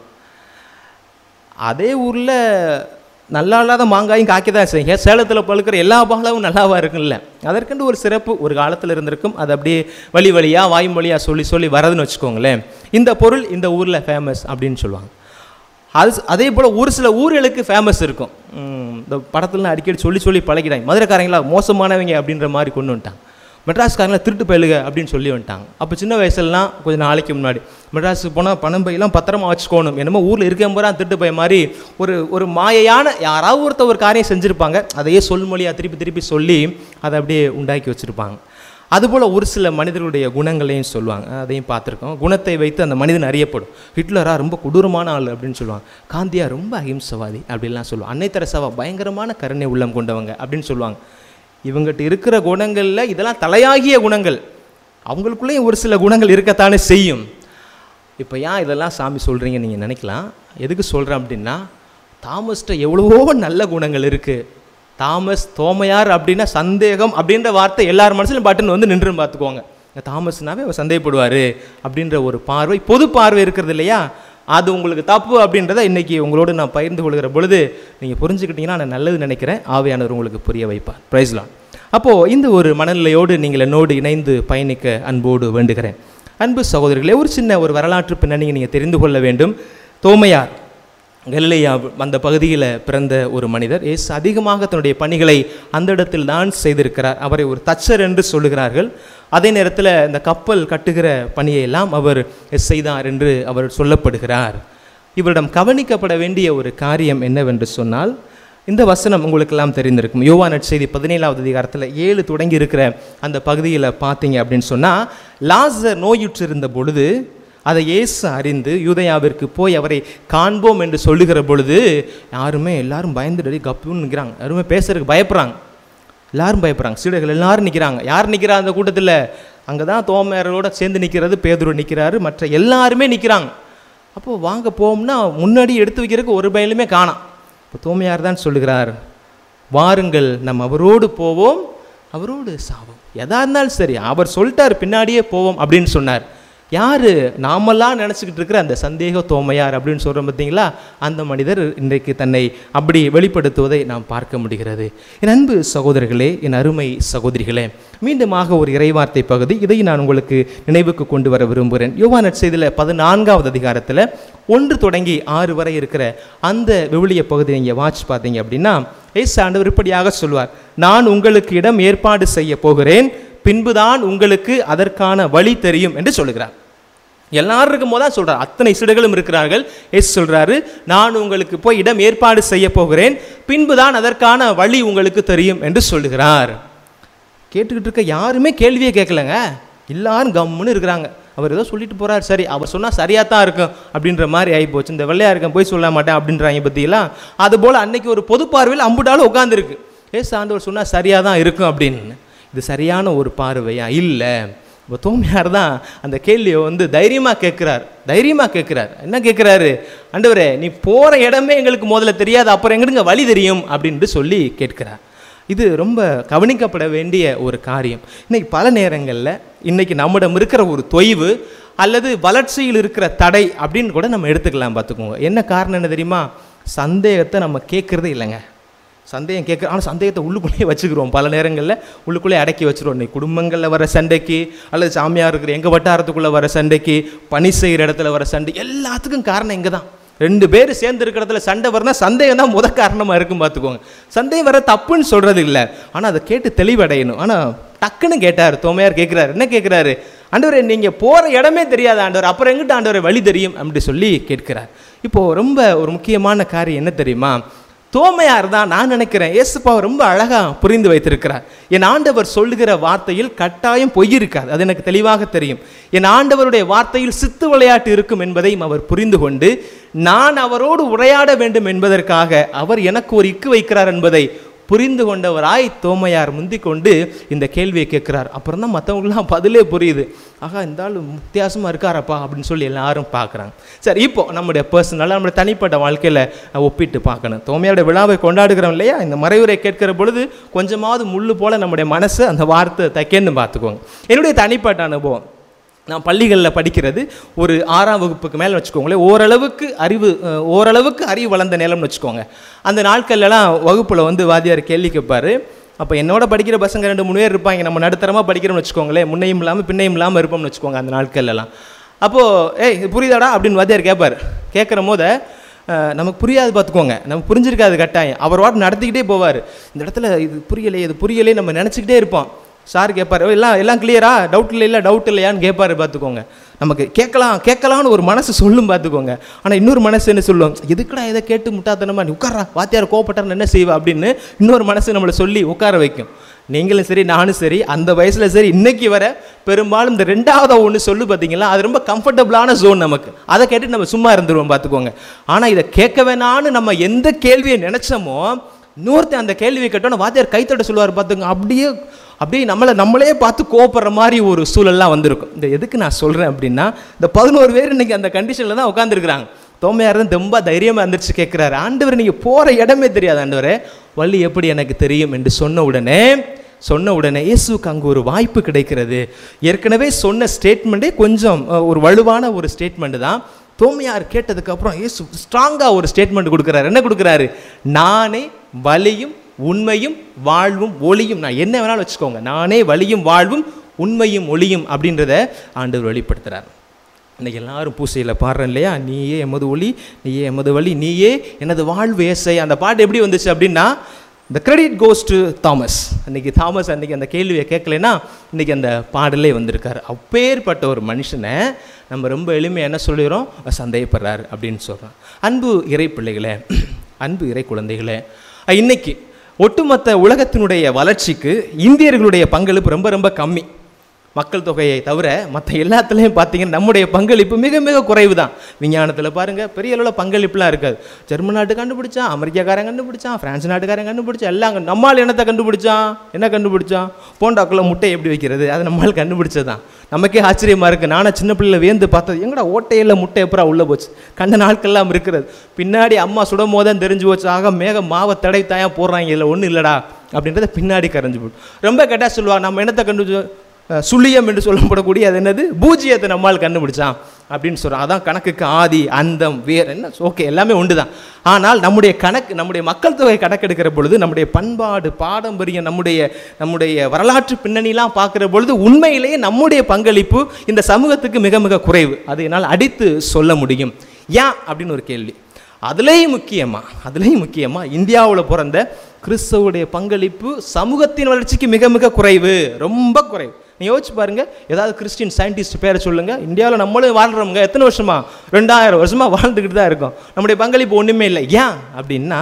அதே ஊரில் நல்லா இல்லாத மாங்காயும் காய்க்க தான் செய்யுங்க சேலத்தில் பழுக்கிற எல்லா பழமும் நல்லாவா இருக்குல்ல அதற்கென்று ஒரு சிறப்பு ஒரு காலத்தில் இருந்திருக்கும் அது அப்படியே வழி வழியாக வாய்மொழியாக சொல்லி சொல்லி வரதுன்னு வச்சுக்கோங்களேன் இந்த பொருள் இந்த ஊரில் ஃபேமஸ் அப்படின்னு சொல்லுவாங்க அது அதே போல் ஒரு சில ஊர்களுக்கு ஃபேமஸ் இருக்கும் உம், இந்த படத்துலலாம் அடிக்கடி சொல்லி சொல்லி பழகிட்டாங்க மதுரைக்காரங்களா மோசமானவங்க அப்படின்ற மாதிரி கொண்டு வந்துட்டாங்க மெட்ராஸ்காரங்களா திருட்டு பயிலுக அப்படின்னு சொல்லி வந்துட்டாங்க அப்போ சின்ன வயசுலலாம் கொஞ்சம் நாளைக்கு முன்னாடி மெட்ராஸுக்கு போனால் பணம் பையெல்லாம் பத்திரமா வச்சுக்கணும் என்னமோ ஊரில் இருக்க போகிறா திருட்டு பைய மாதிரி ஒரு ஒரு மாயையான யாராவது ஒருத்தர் ஒரு காரியம் செஞ்சுருப்பாங்க அதையே சொல்மொழியாக திருப்பி திருப்பி சொல்லி அதை அப்படியே உண்டாக்கி வச்சுருப்பாங்க அதுபோல் ஒரு சில மனிதர்களுடைய குணங்களையும் சொல்லுவாங்க அதையும் பார்த்துருக்கோம் குணத்தை வைத்து அந்த மனிதன் அறியப்படும் ஹிட்லரா ரொம்ப கொடூரமான ஆள் அப்படின்னு சொல்லுவாங்க காந்தியா ரொம்ப அகிம்சவாதி அப்படின்லாம் சொல்லுவாங்க அன்னை தெரசாவா பயங்கரமான கருணை உள்ளம் கொண்டவங்க அப்படின்னு சொல்லுவாங்க இவங்ககிட்ட இருக்கிற குணங்களில் இதெல்லாம் தலையாகிய குணங்கள் அவங்களுக்குள்ளேயும் ஒரு சில குணங்கள் இருக்கத்தானே செய்யும் இப்போ ஏன் இதெல்லாம் சாமி சொல்கிறீங்க நீங்கள் நினைக்கலாம் எதுக்கு சொல்கிறேன் அப்படின்னா தாமஸ்ட்ட எவ்வளவோ நல்ல குணங்கள் இருக்குது தாமஸ் தோமையார் அப்படின்னா சந்தேகம் அப்படின்ற வார்த்தை எல்லார் மனசுலையும் பட்டுன்னு வந்து நின்றும் பார்த்துக்கோங்க இந்த தாமஸ்னாவே அவர் சந்தேகப்படுவார் அப்படின்ற ஒரு பார்வை பொது பார்வை இருக்கிறது இல்லையா அது உங்களுக்கு தப்பு அப்படின்றத இன்றைக்கி உங்களோடு நான் பகிர்ந்து கொள்கிற பொழுது நீங்கள் புரிஞ்சுக்கிட்டீங்கன்னா நான் நல்லது நினைக்கிறேன் ஆவியானவர் உங்களுக்கு புரிய வைப்பார் பிரைஸ்லாம் அப்போது இந்த ஒரு மனநிலையோடு நீங்கள் என்னோடு இணைந்து பயணிக்க அன்போடு வேண்டுகிறேன் அன்பு சகோதரிகளே ஒரு சின்ன ஒரு வரலாற்று பின்னணியை நீங்கள் தெரிந்து கொள்ள வேண்டும் தோமையார் கலிலேயா அந்த பகுதியில் பிறந்த ஒரு மனிதர் இயேசு அதிகமாக தன்னுடைய பணிகளை அந்த இடத்தில் தான் செய்திருக்கிறார் அவரை ஒரு தச்சர் என்று சொல்லுகிறார்கள் அதே நேரத்தில் இந்த கப்பல் கட்டுகிற பணியை எல்லாம் அவர் செய்தார் என்று அவர் சொல்லப்படுகிறார் இவரிடம் கவனிக்கப்பட வேண்டிய ஒரு காரியம் என்னவென்று சொன்னால் இந்த வசனம் உங்களுக்கெல்லாம் தெரிந்திருக்கும் யோவா நற்செய்தி பதினேழாவது அதிகாரத்தில் ஏழு தொடங்கி இருக்கிற அந்த பகுதியில் பார்த்தீங்க அப்படின்னு சொன்னால் லாசர் நோயுற்றிருந்த பொழுது அதை இயேசு அறிந்து யூதயாவிற்கு போய் அவரை காண்போம் என்று சொல்லுகிற பொழுது யாருமே எல்லாரும் பயந்துட்டு கப்புன்னு நிற்கிறாங்க யாருமே பேசுறதுக்கு பயப்படுறாங்க எல்லாரும் பயப்படுறாங்க சீடர்கள் எல்லாரும் நிற்கிறாங்க யார் நிற்கிறா அந்த கூட்டத்தில் அங்கே தான் தோமையரோட சேர்ந்து நிற்கிறது பேதுரு நிற்கிறாரு மற்ற எல்லாருமே நிற்கிறாங்க அப்போது வாங்க போவோம்னா முன்னாடி எடுத்து வைக்கிறதுக்கு ஒரு பயலுமே காணாம் இப்போ தோமையார் தான் சொல்லுகிறார் வாருங்கள் நம்ம அவரோடு போவோம் அவரோடு சாவோம் எதா இருந்தாலும் சரி அவர் சொல்லிட்டார் பின்னாடியே போவோம் அப்படின்னு சொன்னார் யார் நாமெல்லாம் நினச்சிக்கிட்டு இருக்கிற அந்த சந்தேக தோமையார் அப்படின்னு சொல்கிறோம் பார்த்தீங்களா அந்த மனிதர் இன்றைக்கு தன்னை அப்படி வெளிப்படுத்துவதை நாம் பார்க்க முடிகிறது என் அன்பு சகோதரர்களே என் அருமை சகோதரிகளே மீண்டுமாக ஒரு இறைவார்த்தை பகுதி இதை நான் உங்களுக்கு நினைவுக்கு கொண்டு வர விரும்புகிறேன் யோவான் செய்தியில் பதினான்காவது அதிகாரத்தில் ஒன்று தொடங்கி ஆறு வரை இருக்கிற அந்த விவிலிய பகுதி நீங்கள் வாட்ச் பார்த்தீங்க அப்படின்னா ஏசு ஆண்டவர் இப்படியாக சொல்வார் நான் உங்களுக்கு இடம் ஏற்பாடு செய்ய போகிறேன் பின்புதான் உங்களுக்கு அதற்கான வழி தெரியும் என்று சொல்லுகிறார் எல்லாரும் இருக்கும் போது தான் சொல்றார் அத்தனை சிடுகளும் இருக்கிறார்கள் எஸ் சொல்றாரு நான் உங்களுக்கு போய் இடம் ஏற்பாடு செய்ய போகிறேன் பின்புதான் அதற்கான வழி உங்களுக்கு தெரியும் என்று சொல்லுகிறார் கேட்டுக்கிட்டு இருக்க யாருமே கேள்வியே கேட்கலங்க எல்லாரும் கம்முன்னு இருக்கிறாங்க அவர் ஏதோ சொல்லிட்டு போறார் சரி அவர் சொன்னால் சரியாக தான் இருக்கும் அப்படின்ற மாதிரி ஆகிப்போச்சு இந்த வெள்ளையா இருக்க போய் சொல்ல மாட்டேன் அப்படின்றாங்க பற்றியெல்லாம் அதுபோல் அன்னைக்கு ஒரு பொது பார்வையில் அம்புட்டாலும் உட்காந்துருக்கு ஏசு ஆண்டவர் சொன்னால் சரியாக தான் இருக்கும் அப்படின்னு இது சரியான ஒரு பார்வையா இல்லை இப்போ தோமையார் தான் அந்த கேள்வியை வந்து தைரியமாக கேட்குறார் தைரியமாக கேட்குறார் என்ன கேட்குறாரு ஆண்டவரே நீ போகிற இடமே எங்களுக்கு முதல்ல தெரியாது அப்புறம் எங்கிட்டுங்க வழி தெரியும் அப்படின்ட்டு சொல்லி கேட்கிறார் இது ரொம்ப கவனிக்கப்பட வேண்டிய ஒரு காரியம் இன்னைக்கு பல நேரங்களில் இன்னைக்கு நம்மிடம் இருக்கிற ஒரு தொய்வு அல்லது வளர்ச்சியில் இருக்கிற தடை அப்படின்னு கூட நம்ம எடுத்துக்கலாம் பார்த்துக்கோங்க என்ன காரணம் என்ன தெரியுமா சந்தேகத்தை நம்ம கேட்குறதே இல்லைங்க சந்தேகம் கேட்குற ஆனால் சந்தேகத்தை உள்ளுக்குள்ளேயே வச்சுக்கிறோம் பல நேரங்களில் உள்ளுக்குள்ளே அடக்கி வச்சுருவோம் இன்னைக்கு குடும்பங்களில் வர சண்டைக்கு அல்லது சாமியார் இருக்கிற எங்கள் வட்டாரத்துக்குள்ளே வர சண்டைக்கு பணி செய்கிற இடத்துல வர சண்டை எல்லாத்துக்கும் காரணம் இங்கே தான் ரெண்டு பேர் சேர்ந்து இருக்கிற இடத்துல சண்டை வரனா சந்தேகம் தான் முத காரணமாக இருக்கும் பார்த்துக்கோங்க சந்தேகம் வர தப்புன்னு சொல்கிறது இல்லை ஆனால் அதை கேட்டு தெளிவடையணும் ஆனால் டக்குன்னு கேட்டார் தோமையார் கேட்குறாரு என்ன கேட்குறாரு ஆண்டவரே நீங்கள் போகிற இடமே தெரியாது ஆண்டவர் அப்புறம் எங்கிட்ட ஆண்டவரை வழி தெரியும் அப்படி சொல்லி கேட்கிறார் இப்போது ரொம்ப ஒரு முக்கியமான காரியம் என்ன தெரியுமா தோமையார் தான் நான் நினைக்கிறேன் இயேசுப்பாவை ரொம்ப அழகாக புரிந்து வைத்திருக்கிறார் என் ஆண்டவர் சொல்லுகிற வார்த்தையில் கட்டாயம் பொய் இருக்காது அது எனக்கு தெளிவாக தெரியும் என் ஆண்டவருடைய வார்த்தையில் சித்து விளையாட்டு இருக்கும் என்பதையும் அவர் புரிந்து கொண்டு நான் அவரோடு உரையாட வேண்டும் என்பதற்காக அவர் எனக்கு ஒரு இக்கு வைக்கிறார் என்பதை புரிந்து கொண்டவராய் தோமையார் முந்திக் கொண்டு இந்த கேள்வியை கேட்குறார் அப்புறம் தான் மற்றவங்களாம் பதிலே புரியுது ஆகா இந்த ஆள் வித்தியாசமாக இருக்காரப்பா அப்படின்னு சொல்லி எல்லாரும் பார்க்குறாங்க சரி இப்போ நம்முடைய பர்சனலாக நம்முடைய தனிப்பட்ட வாழ்க்கையில் ஒப்பிட்டு பார்க்கணும் தோமையோட விழாவை கொண்டாடுகிறோம் இல்லையா இந்த மறைவுரை கேட்கிற பொழுது கொஞ்சமாவது முள்ளு போல் நம்முடைய மனசு அந்த வார்த்தை தைக்கன்னு பார்த்துக்கோங்க என்னுடைய தனிப்பட்ட அனுபவம் நான் பள்ளிகளில் படிக்கிறது ஒரு ஆறாம் வகுப்புக்கு மேலே வச்சுக்கோங்களேன் ஓரளவுக்கு அறிவு அஹ், ஓரளவுக்கு அறிவு வளர்ந்த நிலம்னு வச்சுக்கோங்க அந்த நாட்கள்லாம் வகுப்பில் வந்து வாத்தியார் கேள்வி கேட்பாரு அப்போ என்னோட படிக்கிற பசங்க ரெண்டு மூணு பேர் இருப்பாங்க நம்ம நடுத்தரமாக படிக்கிறோம்னு வச்சுக்கோங்களேன் முன்னையும் இல்லாமல் பின்னையும் இல்லாமல் இருப்போம்னு வச்சுக்கோங்க அந்த நாட்கள்லாம் அப்போது ஏய் இது புரியுதாடா அப்படின்னு வாத்தியார் கேட்பார் கேட்குற போத அஹ், நமக்கு புரியாது பார்த்துக்கோங்க நமக்கு புரிஞ்சிருக்காது கட்டாயம் அவர் வாட்டு நடத்திக்கிட்டே போவார் இந்த இடத்துல இது புரியலையே இது புரியலையே நம்ம நினச்சிக்கிட்டே இருப்போம் சார் கேட்பார் எல்லாம் எல்லாம் கிளியரா டவுட் இல்லை இல்லை டவுட் இல்லையான்னு கேட்பாரு பார்த்துக்கோங்க நமக்கு கேட்கலாம் கேட்கலாம்னு ஒரு மனசு சொல்லும் பார்த்துக்கோங்க ஆனால் இன்னொரு மனசு என்ன சொல்லும் எதுக்குடா இதை கேட்டு முட்டாத்தனமா நீ உட்காரா வாத்தியார் கோவப்பட்டார் என்ன செய்வா அப்படின்னு இன்னொரு மனசு நம்மளை சொல்லி உட்கார வைக்கும் நீங்களும் சரி நானும் சரி அந்த வயசில் சரி இன்னைக்கு வர பெரும்பாலும் இந்த ரெண்டாவது ஒன்று சொல்லு பார்த்தீங்களா அது ரொம்ப கம்ஃபர்டபுளான ஜோன் நமக்கு அதை கேட்டு நம்ம சும்மா இருந்துருவோம் பார்த்துக்கோங்க ஆனால் இதை கேட்க வேணான்னு நம்ம எந்த கேள்வியை நினச்சோமோ இன்னொருத்தன் அந்த கேள்வியை கேட்டோன்னா வாத்தியார் கைத்தட்ட சொல்லுவார் பார்த்துங்க அப்படியே அப்படியே நம்மளை நம்மளே பார்த்து கோவப்படுற மாதிரி ஒரு சூழல்லாம் வந்திருக்கும் இந்த எதுக்கு நான் சொல்கிறேன் அப்படின்னா இந்த பதினோரு பேர் இன்னைக்கு அந்த கண்டிஷனில் தான் உட்காந்துருக்குறாங்க தோமையார் தான் ரொம்ப தைரியமாக இருந்துச்சு கேட்குறாரு ஆண்டவர் நீங்கள் போகிற இடமே தெரியாது ஆண்டவரே வழி எப்படி எனக்கு தெரியும் என்று சொன்ன உடனே சொன்ன உடனே இயேசுக்கு அங்கே ஒரு வாய்ப்பு கிடைக்கிறது ஏற்கனவே சொன்ன ஸ்டேட்மெண்ட்டே கொஞ்சம் அஹ், ஒரு வலுவான ஒரு ஸ்டேட்மெண்ட் தான் தோமையார் கேட்டதுக்கப்புறம் இயேசு ஸ்ட்ராங்காக ஒரு ஸ்டேட்மெண்ட் கொடுக்குறாரு என்ன கொடுக்குறாரு நானே வலியும் உண்மையும் வாழ்வும் ஒளியும் நான் என்ன வேணாலும் வச்சுக்கோங்க நானே வலியும் வாழ்வும் உண்மையும் ஒளியும் அப்படின்றத ஆண்டவர் வெளிப்படுத்துகிறார் இன்னைக்கு எல்லாரும் பூசையில் பாடுறேன் இல்லையா நீயே எமது ஒளி நீயே எமது வழி நீயே எனது வாழ்வு ஏசை அந்த பாட்டு எப்படி வந்துச்சு அப்படின்னா the credit goes to Thomas அன்னைக்கு தாமஸ் அன்னைக்கு அந்த கேள்வியை கேட்கலைன்னா இன்னைக்கு அந்த பாடலே வந்திருக்காரு அப்பேற்பட்ட ஒரு மனுஷனை நம்ம ரொம்ப எளிமையாக என்ன சொல்லிடுறோம் சந்தேகப்படுறாரு அப்படின்னு சொல்கிறோம் அன்பு இறை பிள்ளைகளே அன்பு இறை குழந்தைகளே அஹ் இன்னைக்கு ஒட்டுமொத்த உலகத்தினுடைய வளர்ச்சிக்கு இந்தியர்களுடைய பங்களிப்பு ரொம்ப ரொம்ப கம்மி மக்கள் தொகையை தவிர மற்ற எல்லாத்துலேயும் பார்த்தீங்கன்னா நம்முடைய பங்களிப்பு மிக மிக குறைவு தான் விஞ்ஞானத்தில் பாருங்கள் பெரிய அளவில் பங்களிப்புலாம் இருக்காது ஜெர்மன் நாட்டு கண்டுபிடிச்சான் அமெரிக்காக்காரன் கண்டுபிடிச்சான் பிரான்ஸ் நாட்டுக்காரன் கண்டுபிடிச்சான் எல்லாம் கண்டு- நம்மால் என்னத்தை கண்டுபிடிச்சான் என்ன கண்டுபிடிச்சான் போண்டாக்குள்ள முட்டை எப்படி வைக்கிறது அது நம்மால் கண்டுபிடிச்சது தான் நமக்கே ஆச்சரியமாக இருக்குது நானும் சின்ன பிள்ளையில வேந்து பார்த்தது எங்கடா ஓட்டையில் முட்டை எப்பரா உள்ளே போச்சு கண்ட நாட்கள்லாம் இருக்கிறது பின்னாடி அம்மா சுடும் போது தான் தெரிஞ்சு போச்சு ஆக மேக மாவை தடை தாயா போடுறாங்க இல்லை ஒன்றும் இல்லைடா அப்படின்றத பின்னாடி கரைஞ்சு போட்டு ரொம்ப கேட்டால் சொல்லுவாங்க நம்ம என்னத்தை கண்டுபிடிச்சோம் அஹ் சுழியம் என்று சொல்லப்படக்கூடிய அது என்னது பூஜ்ஜியத்தை நம்மால் கண்டுபிடிச்சான் அப்படின்னு சொல்கிறோம் அதான் கணக்குக்கு ஆதி அந்தம் வேர் என்ன ஓகே எல்லாமே உண்டு தான் ஆனால் நம்முடைய கணக்கு நம்முடைய மக்கள் தொகை கணக்கெடுக்கிற பொழுது நம்முடைய பண்பாடு பாரம்பரியம் நம்முடைய நம்முடைய வரலாற்று பின்னணிலாம் பார்க்குற பொழுது உண்மையிலேயே நம்முடைய பங்களிப்பு இந்த சமூகத்துக்கு மிக மிக குறைவு அது என்னால் அடித்து சொல்ல முடியும் ஏன் அப்படின்னு ஒரு கேள்வி அதுலேயும் முக்கியமாக அதுலேயும் முக்கியமாக இந்தியாவில் பிறந்த கிறிஸ்தவுடைய பங்களிப்பு சமூகத்தின் வளர்ச்சிக்கு மிக மிக குறைவு ரொம்ப குறைவு நீ யோசிச்சு பாருங்க ஏதாவது கிறிஸ்டின் சயின்டிஸ்ட் பேரை சொல்லுங்க இந்தியாவில் நம்மளும் வாழ்கிறோம்ங்க எத்தனை வருஷமா ரெண்டாயிரம் வருஷமா வாழ்ந்துக்கிட்டு தான் இருக்கோம் நம்முடைய பங்களிப்பு ஒன்றுமே இல்லை ஏன் அப்படின்னா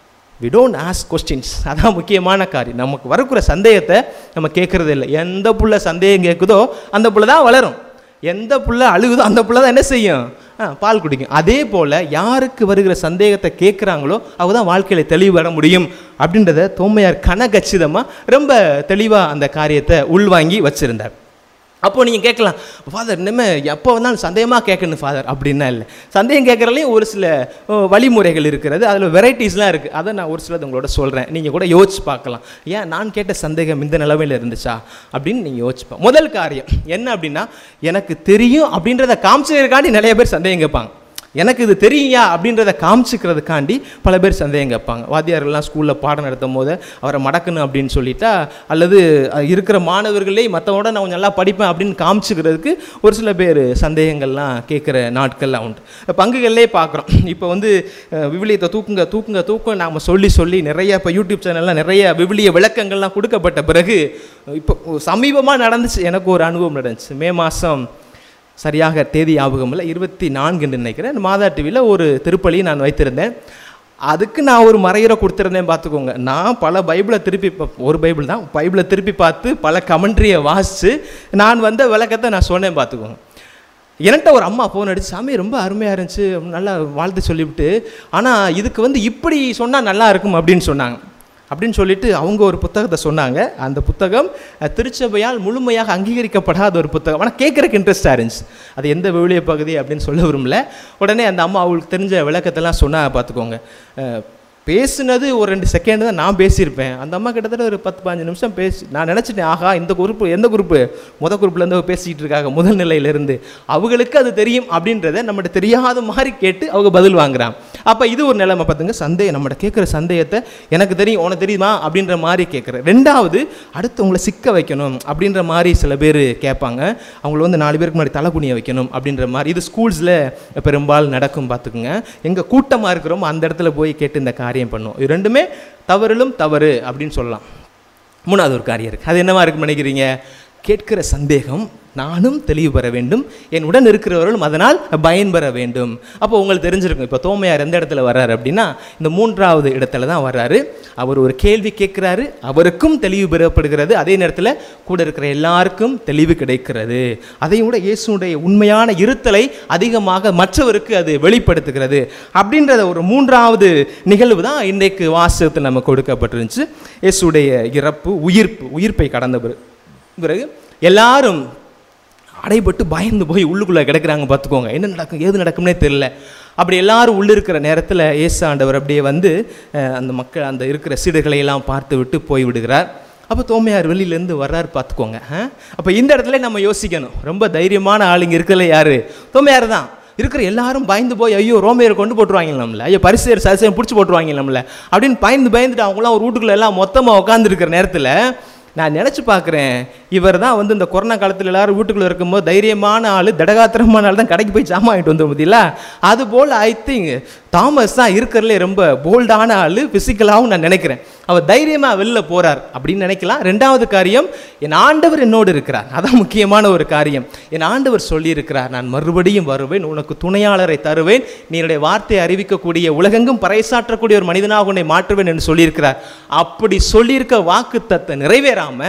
வி டோன்ட் ஆஸ்க் கொஸ்டின்ஸ் அதான் முக்கியமான காரியம் நமக்கு வரக்கூட சந்தேகத்தை நம்ம கேட்கறது இல்லை எந்த புள்ள சந்தேகம் கேட்குதோ அந்த புள்ள தான் வளரும் எந்த புள்ள அழுகுதோ அந்த புள்ள தான் என்ன செய்யும் ஆ, பால் குடிக்கும் அதே போல் யாருக்கு வருகிற சந்தேகத்தை கேட்குறாங்களோ அவங்க தான் வாழ்க்கையில் தெளிவு வர முடியும் அப்படின்றத தோமையார் கனகச்சிதமாக ரொம்ப தெளிவாக அந்த காரியத்தை உள்வாங்கி வச்சுருந்தார் அப்போ நீங்கள் கேட்கலாம் ஃபாதர் இனிமேல் எப்போ வந்தாலும் சந்தேகமாக கேட்கணும் ஃபாதர் அப்படின்னா இல்லை சந்தேகம் கேட்குறதுலையும் ஒரு சில ஓ, வழிமுறைகள் இருக்கிறது அதில் வெரைட்டிஸ்லாம் இருக்குது அதை நான் ஒரு சிலது உங்களோட சொல்கிறேன் நீங்கள் கூட யோசிச்சு பார்க்கலாம் ஏன் நான் கேட்ட சந்தேகம் இந்த நிலமையில் இருந்துச்சா அப்படின்னு நீங்கள் யோசிப்பேன் முதல் காரியம் என்ன அப்படின்னா எனக்கு தெரியும் அப்படின்றத காமிச்சதுக்காண்டி நிறைய பேர் சந்தேகம் கேட்பாங்க எனக்கு இது தெரியுயா அப்படின்றத காமிச்சிக்கிறதுக்காண்டி பல பேர் சந்தேகம் கேட்பாங்க வாத்தியார்கள்லாம் ஸ்கூலில் பாடம் நடத்தும் போது அவரை மடக்கணும் அப்படின்னு சொல்லிட்டா அல்லது அஹ், இருக்கிற மாணவர்களே மற்றவோட நான் கொஞ்சம் நல்லா படிப்பேன் அப்படின்னு காமிச்சிக்கிறதுக்கு ஒரு சில பேர் சந்தேகங்கள்லாம் கேட்குற நாட்கள்லாம் உண்டு பங்குகள்லே பார்க்குறோம் இப்போ வந்து அஹ், விவிலியத்தை தூக்குங்க தூக்குங்க தூக்குங்க நாம் சொல்லி சொல்லி நிறைய இப்போ யூடியூப் சேனல்லாம் நிறைய விவிலிய விளக்கங்கள்லாம் கொடுக்கப்பட்ட பிறகு இப்போ சமீபமாக நடந்துச்சு எனக்கு ஒரு அனுபவம் நடந்துச்சு மே மாதம் சரியாக தேதி ஞாபகம் இல்லை இருபத்தி நான்குன்னு நினைக்கிறேன் மாதா டிவியில் ஒரு திருப்பலி நான் வைத்திருந்தேன் அதுக்கு நான் ஒரு மறையுறை கொடுத்துருந்தேன் பார்த்துக்கோங்க நான் பல பைபிளை திருப்பி பா- ஒரு பைபிள் தான் பைபிளை திருப்பி பார்த்து பல கமெண்ட்ரியை வாசித்து நான் வந்த விளக்கத்தை நான் சொன்னேன் பார்த்துக்கோங்க என்கிட்ட ஒரு அம்மா ஃபோன் அடிச்சு சாமி ரொம்ப அருமையாக இருந்துச்சு நல்லா வாழ்த்து சொல்லிவிட்டு ஆனால் இதுக்கு வந்து இப்படி சொன்னால் நல்லா இருக்கும் அப்படின்னு சொன்னாங்க அப்படின்னு சொல்லிட்டு அவங்க ஒரு புத்தகத்தை சொன்னாங்க அந்த புத்தகம் அஹ், திருச்சபையால் முழுமையாக அங்கீகரிக்கப்படாத ஒரு புத்தகம் ஆனால் கேட்குறக்கு இன்ட்ரெஸ்டாக இருந்துச்சு அது எந்த விவிலிய பகுதி அப்படின்னு சொல்ல விரும்பல உடனே அந்த அம்மா அவங்களுக்கு தெரிஞ்ச விளக்கத்தெல்லாம் சொன்னா பார்த்துக்கோங்க அஹ், பேசுனது ஒரு ரெண்டு செகண்ட் தான் நான் பேசியிருப்பேன் அந்த அம்மா கிட்டத்தட்ட ஒரு பத்து பாஞ்சு நிமிஷம் பேசி நான் நினச்சிட்டேன் ஆஹா இந்த குரூப் எந்த குரூப்பு முத குரூப்லேருந்து பேசிகிட்டு இருக்காங்க முதல் நிலையிலேருந்து அவங்களுக்கு அது தெரியும் அப்படின்றத நம்மகிட்ட தெரியாத மாதிரி கேட்டு அவங்க பதில் வாங்குறாங்க அப்போ இது ஒரு நிலைமை பார்த்துங்க சந்தேகம் நம்மகிட்ட கேட்குற சந்தேகத்தை எனக்கு தெரியும் உனக்கு தெரியுமா அப்படின்ற மாதிரி கேட்குறேன் ரெண்டாவது அடுத்து உங்களை சிக்க வைக்கணும் அப்படின்ற மாதிரி சில பேர் கேட்பாங்க அவங்கள வந்து நாலு பேருக்கு முன்னாடி தலை குனிய வைக்கணும் அப்படின்ற மாதிரி இது ஸ்கூல்ஸில் பெரும்பாலும் நடக்கும் பார்த்துக்குங்க எங்கே கூட்டமாக இருக்கிறோமோ அந்த இடத்துல போய் கேட்டு இந்த காரியம் பண்ணும் இது ரெண்டுமே தவறிலும் தவறு அப்படின்னு சொல்லலாம் மூணாவது ஒரு காரியம் இருக்குது அது என்னவா இருக்குன்னு நினைக்கிறீங்க கேட்கிற சந்தேகம் நானும் தெளிவு பெற வேண்டும் என் உடன் இருக்கிறவர்களும் அதனால் பயன்பெற வேண்டும் அப்போ உங்களுக்கு தெரிஞ்சிருக்கும் இப்போ தோமையார் எந்த இடத்துல வர்றாரு அப்படின்னா இந்த மூன்றாவது இடத்துல தான் வர்றாரு அவர் ஒரு கேள்வி கேட்குறாரு அவருக்கும் தெளிவு பெறப்படுகிறது அதே நேரத்தில் கூட இருக்கிற எல்லாருக்கும் தெளிவு கிடைக்கிறது அதையும் கூட இயேசுடைய உண்மையான இருத்தலை அதிகமாக மற்றவருக்கு அது வெளிப்படுத்துகிறது அப்படின்றத ஒரு மூன்றாவது நிகழ்வு தான் இன்றைக்கு வாசகத்தில் நம்ம கொடுக்கப்பட்டிருந்துச்சு இயேசுடைய இறப்பு உயிர்ப்பு உயிர்ப்பை கடந்த பிறகு பிறகு எல்லாரும் அடைபட்டு பயந்து போய் உள்ளுக்குள்ளே கிடக்குறாங்க பார்த்துக்கோங்க என்ன நடக்கும் ஏது நடக்கும்னே தெரியல அப்படி எல்லாரும் உள்ள இருக்கிற நேரத்தில் இயேசு ஆண்டவர் அப்படியே வந்து அஹ், அந்த மக்கள் அந்த இருக்கிற சீடர்களை எல்லாம் பார்த்து விட்டு போய் விடுகிறார் அப்போ தோமையார் வெளியிலேருந்து வர்றாரு பார்த்துக்கோங்க அப்போ இந்த இடத்துல நம்ம யோசிக்கணும் ரொம்ப தைரியமான ஆளுங்க இருக்கல யாரு தோமையார் தான் இருக்கிற எல்லாரும் பயந்து போய் ஐயோ ரோமையர் கொண்டு போட்டுருவாங்க நம்மள ஐயோ பரிசேர் சரிசையும் பிடிச்சி போட்டுருவாங்க நம்மள அப்படின்னு பயந்து பயந்துட்டு அவங்களாம் ஒரு வீட்டுக்குள்ள எல்லாம் மொத்தமாக உட்காந்துருக்கிற நேரத்தில் நான் நினச்சி பார்க்குறேன் இவர் தான் வந்து இந்த கொரோனா காலத்தில் எல்லாரும் வீட்டுக்குள்ளே இருக்கும்போது தைரியமான ஆள் தடகாத்திரமான ஆள் தான் கடைக்கு போய் ஜாமான் வாங்கிட்டு வந்து பார்த்தீங்களா அது போல் ஐ திங்க் தாமஸ் தான் இருக்கிறதுலே ரொம்ப போல்டான ஆள் ஃபிசிக்கலாகவும் நான் நினைக்கிறேன் அவர் தைரியமாக வெளில போகிறார் அப்படின்னு நினைக்கலாம் ரெண்டாவது காரியம் என் ஆண்டவர் என்னோடு இருக்கிறார் அதான் முக்கியமான ஒரு காரியம் என் ஆண்டவர் சொல்லியிருக்கிறார் நான் மறுபடியும் வருவேன் உனக்கு துணையாளரை தருவேன் நீ என்னுடைய வார்த்தையை அறிவிக்கக்கூடிய உலகெங்கும் பறைசாற்றக்கூடிய ஒரு மனிதனாக உன்னை மாற்றுவேன் என்று சொல்லியிருக்கிறார் அப்படி சொல்லியிருக்க வாக்கு தத்தை நிறைவேறாம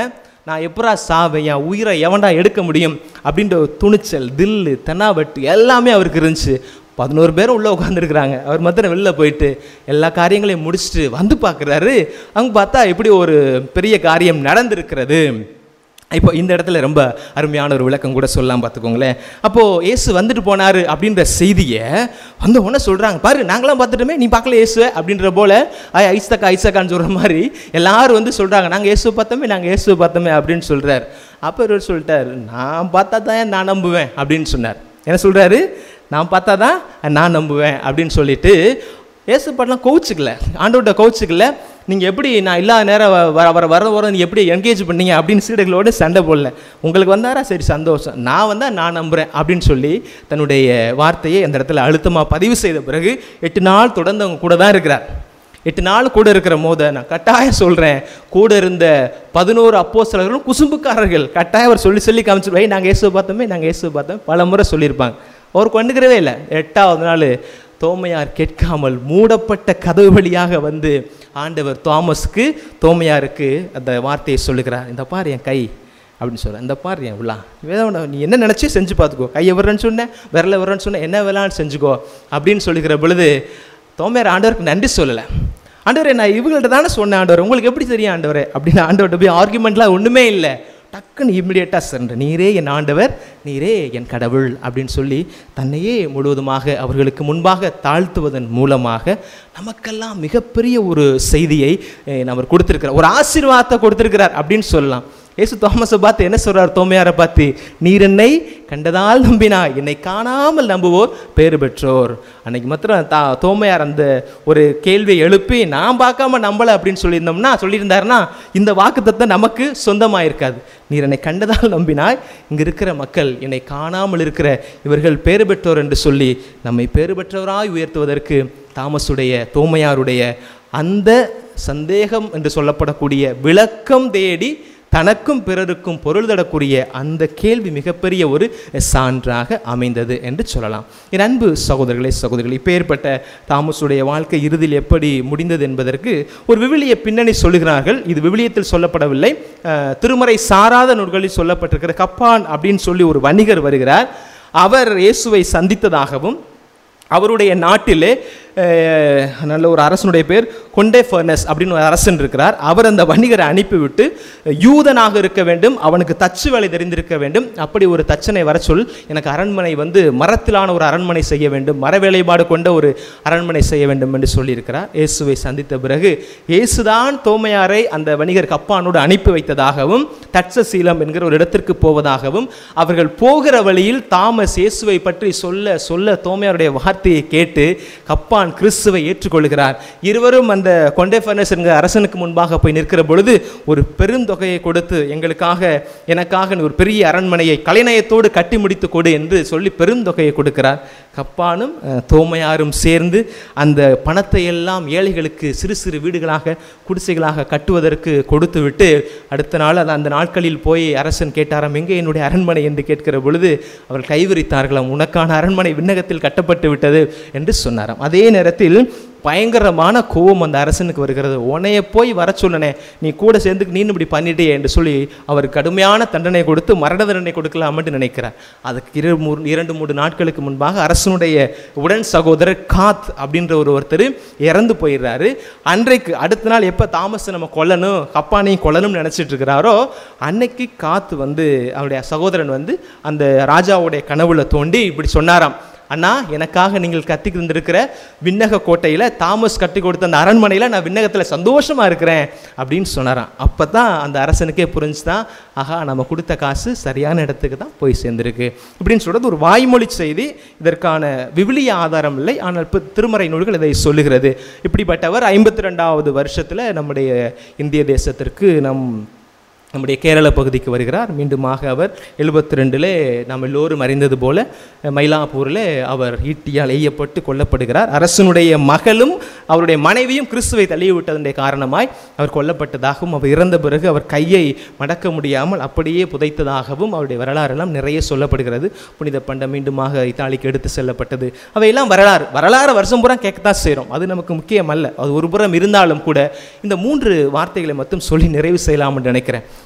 நான் எப்படா சாவேன் என் உயிரை எவன்டா எடுக்க முடியும் அப்படின்ற ஒரு துணிச்சல் தில்லு தென்னாவட்டு எல்லாமே அவருக்கு இருந்துச்சு பதினோரு பேரும் உள்ளே உட்காந்துருக்குறாங்க அவர் மாத்திரம் வெளில போயிட்டு எல்லா காரியங்களையும் முடிச்சுட்டு வந்து பார்க்குறாரு அங்கே பார்த்தா இப்படி ஒரு பெரிய காரியம் நடந்திருக்கிறது இப்போ இந்த இடத்துல ரொம்ப அருமையான ஒரு விளக்கம் கூட சொல்லலாம் பார்த்துக்கோங்களேன் அப்போது இயேசு வந்துட்டு போனார் அப்படின்ற செய்தியை வந்த உடனே சொல்கிறாங்க பாரு நாங்களாம் பார்த்துட்டோமே நீ பார்க்கல இயேசுவை அப்படின்ற போல ஐ ஐசக்கா ஐசக்கான்னு சொல்கிற மாதிரி எல்லாரும் வந்து சொல்கிறாங்க நாங்கள் இயேசுவை பார்த்தோமே நாங்கள் இயேசுவை பார்த்தோமே அப்படின்னு சொல்கிறார் அப்போ இவர் சொல்லிட்டார் நான் பார்த்தா தான் நான் நம்புவேன் அப்படின்னு சொன்னார் என்ன சொல்கிறாரு நான் பார்த்தா தான் நான் நம்புவேன் அப்படின்னு சொல்லிட்டு ஏசு பாட்டெலாம் கோவிச்சுக்கல ஆண்டோட்ட கோவிச்சுக்கல நீங்கள் எப்படி நான் இல்லாத நேரம் வ- வர வர வர வர நீங்கள் எப்படி என்கேஜ் பண்ணீங்க அப்படின்னு சீடர்களோட சண்டை போடல உங்களுக்கு வந்தாரா சரி சந்தோஷம் நான் வந்தால் நான் நம்புகிறேன் அப்படின்னு சொல்லி தன்னுடைய வார்த்தையை அந்த இடத்துல அழுத்தமாக பதிவு செய்த பிறகு எட்டு நாள் தொடர்ந்து அவங்க கூட தான் இருக்கிறார் எட்டு நாள் கூட இருக்கிற போத நான் கட்டாயம் சொல்கிறேன் கூட இருந்த பதினோரு அப்போஸ்தலர்களும் குசும்புக்காரர்கள் கட்டாயம் அவர் சொல்லி சொல்லி காமிச்சிருவாய் நாங்கள் இயேசுவை பார்த்தோமே நாங்கள் இயேசுவை பார்த்தோம் பல முறை சொல்லியிருப்பாங்க அவர் கண்டுக்கிறவே இல்லை எட்டாவது நாள் தோமையார் கேட்காமல் மூடப்பட்ட கதவு வழியாக வந்து ஆண்டவர் தாமஸ்க்கு தோமையாருக்கு அந்த வார்த்தையை சொல்லுகிறார் இந்த பார் என் கை அப்படின்னு சொல்கிறேன் இந்த பார் என் விழா வேதம் நீ என்ன நினச்சி செஞ்சு பார்த்துக்கோ கையை விடுறேன்னு சொன்னேன் விரல விடுறேன்னு சொன்னேன் என்ன வேளான்னு செஞ்சுக்கோ அப்படின்னு சொல்லிக்கிற பொழுது தோமையார் ஆண்டவருக்கு நன்றி சொல்லலை ஆண்டவரே நான் இவங்கள்ட்ட தானே சொன்னேன் ஆண்டவர் உங்களுக்கு எப்படி தெரியும் ஆண்டவரே அப்படின்னு ஆண்டவர்கிட்ட போய் ஆர்குமெண்ட்லாம் ஒன்றுமே இல்லை டக்குன்னு இம்மிடியட்டாக சென்று நீரே என் ஆண்டவர் நீரே என் கடவுள் அப்படின்னு சொல்லி தன்னையே முழுவதுமாக அவர்களுக்கு முன்பாக தாழ்த்துவதன் மூலமாக நமக்கெல்லாம் மிகப்பெரிய ஒரு செய்தியை அஹ், அவர் கொடுத்திருக்கிறார் ஒரு ஆசீர்வாதத்தை கொடுத்திருக்கிறார் அப்படின்னு சொல்லலாம் இயேசு தோமஸை பார்த்து என்ன சொல்றார் தோமையாரை பார்த்து நீர் என்னை கண்டதால் நம்பினாய் என்னை காணாமல் நம்புவோர் பேறு பெற்றோர் அன்னைக்கு மாத்திரம் தா தோமையார் அந்த ஒரு கேள்வியை எழுப்பி நான் பார்க்காம நம்பலை அப்படின்னு சொல்லியிருந்தோம்னா சொல்லியிருந்தாருன்னா இந்த வாக்குத்தத்தை நமக்கு சொந்தமாக இருக்காது நீர் என்னை கண்டதால் நம்பினாய் இங்கே இருக்கிற மக்கள் என்னை காணாமல் இருக்கிற இவர்கள் பேறு பெற்றோர் என்று சொல்லி நம்மை பேறு பெற்றவராய் உயர்த்துவதற்கு தாமஸுடைய தோமையாருடைய அந்த சந்தேகம் என்று சொல்லப்படக்கூடிய விளக்கம் தேடி தனக்கும் பிறருக்கும் பொருள் தரக்கூடிய அந்த கேள்வி மிகப்பெரிய ஒரு சான்றாக அமைந்தது என்று சொல்லலாம் என் அன்பு சகோதரர்களே சகோதரிகளே இப்பேற்பட்ட தாமஸுடைய வாழ்க்கை இறுதியில் எப்படி முடிந்தது என்பதற்கு ஒரு விவிலிய பின்னணி சொல்லுகிறார்கள் இது விவிலியத்தில் சொல்லப்படவில்லை அஹ், திருமறை சாராத நூல்களில் சொல்லப்பட்டிருக்கிற கப்பான் அப்படின்னு சொல்லி ஒரு வணிகர் வருகிறார் அவர் இயேசுவை சந்தித்ததாகவும் அவருடைய நாட்டிலே அஹ், நல்ல ஒரு அரசனுடைய பேர் கொண்டே ஃபர்னஸ் அப்படின்னு ஒரு அரசன் இருக்கிறார் அவர் அந்த வணிகரை அனுப்பிவிட்டு யூதனாக இருக்க வேண்டும் அவனுக்கு தச்சு வேலை தெரிந்திருக்க வேண்டும் அப்படி ஒரு தச்சனை வர சொல் எனக்கு அரண்மனை வந்து மரத்திலான ஒரு அரண்மனை செய்ய வேண்டும் மர வேலைப்பாடு கொண்ட ஒரு அரண்மனை செய்ய வேண்டும் என்று சொல்லியிருக்கிறார் இயேசுவை சந்தித்த பிறகு இயேசுதான் தோமையாரை அந்த வணிகர் கப்பானோடு அனுப்பி வைத்ததாகவும் தட்சசீலம் என்கிற ஒரு இடத்திற்கு போவதாகவும் அவர்கள் போகிற வழியில் தாமஸ் இயேசுவை பற்றி சொல்ல சொல்ல தோமையாருடைய வார்த்தையை கேட்டு கப்பான் கிறிஸ்துவை ஏற்றுக்கொள்கிறார் இருவரும் அந்த கொண்டே ஃபர்னஸ் என்கிற அரசனுக்கு முன்பாக போய் நிற்கிற பொழுது ஒரு பெருந்தொகையை கொடுத்து எங்களுக்காக எனக்காக நீ ஒரு பெரிய அரண்மனையை கலைநயத்தோடு கட்டி முடித்து கொடு என்று சொல்லி பெருந்தொகையை கொடுக்கிறார் கப்பானும் அஹ், தோமையாரும் சேர்ந்து அந்த பணத்தை எல்லாம் ஏழைகளுக்கு சிறு சிறு வீடுகளாக குடிசைகளாக கட்டுவதற்கு கொடுத்து விட்டு அடுத்த நாள் அது அந்த நாட்களில் போய் அரசன் கேட்டாராம் எங்கே என்னுடைய அரண்மனை என்று கேட்கிற பொழுது அவர்கள் கைவிரித்தார்களாம் உனக்கான அரண்மனை விண்ணகத்தில் கட்டப்பட்டு விட்டது என்று சொன்னாராம் அதே நேரத்தில் பயங்கரமான கோபம் அந்த அரசனுக்கு வருகிறது உன்னைய போய் வர சொன்னனே நீ கூட சேர்ந்து நீனு இப்படி பண்ணிட்டியே என்று சொல்லி அவர் கடுமையான தண்டனை கொடுத்து மரண தண்டனை கொடுக்கலாம்னு நினைக்கிறார் அதுக்கு இரு மூணு இரண்டு மூன்று நாட்களுக்கு முன்பாக அரசனுடைய உடன் சகோதரர் காத் அப்படின்ற ஒரு ஒருத்தர் இறந்து போயிடுறாரு அன்றைக்கு அடுத்த நாள் எப்போ தாமஸை நம்ம கொல்லணும் கப்பானையும் கொல்லணும்னு நினச்சிட்டு இருக்கிறாரோ அன்னைக்கு காத்து வந்து அவருடைய சகோதரன் வந்து அந்த ராஜாவுடைய கனவுல தோண்டி இப்படி சொன்னாராம் அண்ணா எனக்காக நீங்கள் கத்தி தந்திருக்கிற விண்ணக கோட்டையில் தாமஸ் கட்டி கொடுத்த அந்த அரண்மனையில் நான் விண்ணகத்தில் சந்தோஷமாக இருக்கிறேன் அப்படின்னு சொன்னாராம் அப்போ தான் அந்த அரசனுக்கே புரிஞ்சுதான் ஆஹா நம்ம கொடுத்த காசு சரியான இடத்துக்கு தான் போய் சேர்ந்துருக்கு இப்படின்னு சொல்கிறது ஒரு வாய்மொழி செய்தி இதற்கான விவிலிய ஆதாரம் இல்லை ஆனால் இப்போ திருமறை நூல்கள் இதை சொல்லுகிறது இப்படிப்பட்டவர் ஐம்பத்தி ரெண்டாவது வருஷத்தில் நம்முடைய இந்திய தேசத்திற்கு நம் நம்முடைய கேரள பகுதிக்கு வருகிறார் மீண்டுமாக அவர் எழுபத்தி ரெண்டிலே நாம் எல்லோரும் அறிந்தது போல அஹ், மயிலாப்பூரில் அவர் ஈட்டியால் எய்யப்பட்டு கொல்லப்படுகிறார் அரசனுடைய மகளும் அவருடைய மனைவியும் கிறிஸ்துவை தள்ளிவிட்டதனுடைய காரணமாய் அவர் கொல்லப்பட்டதாகவும் அவர் இறந்த பிறகு அவர் கையை மடக்க முடியாமல் அப்படியே புதைத்ததாகவும் அவருடைய வரலாறெல்லாம் நிறைய சொல்லப்படுகிறது புனித பண்டம் மீண்டுமாக இத்தாலிக்கு எடுத்து செல்லப்பட்டது அவையெல்லாம் வரலாறு வரலாறு வருஷம் பூரா கேட்கத்தான் செய்கிறோம் அது நமக்கு முக்கியம் அல்ல அது ஒரு புறம் இருந்தாலும் கூட இந்த மூன்று வார்த்தைகளை மட்டும் சொல்லி நிறைவு செய்யலாம்னு நினைக்கிறேன்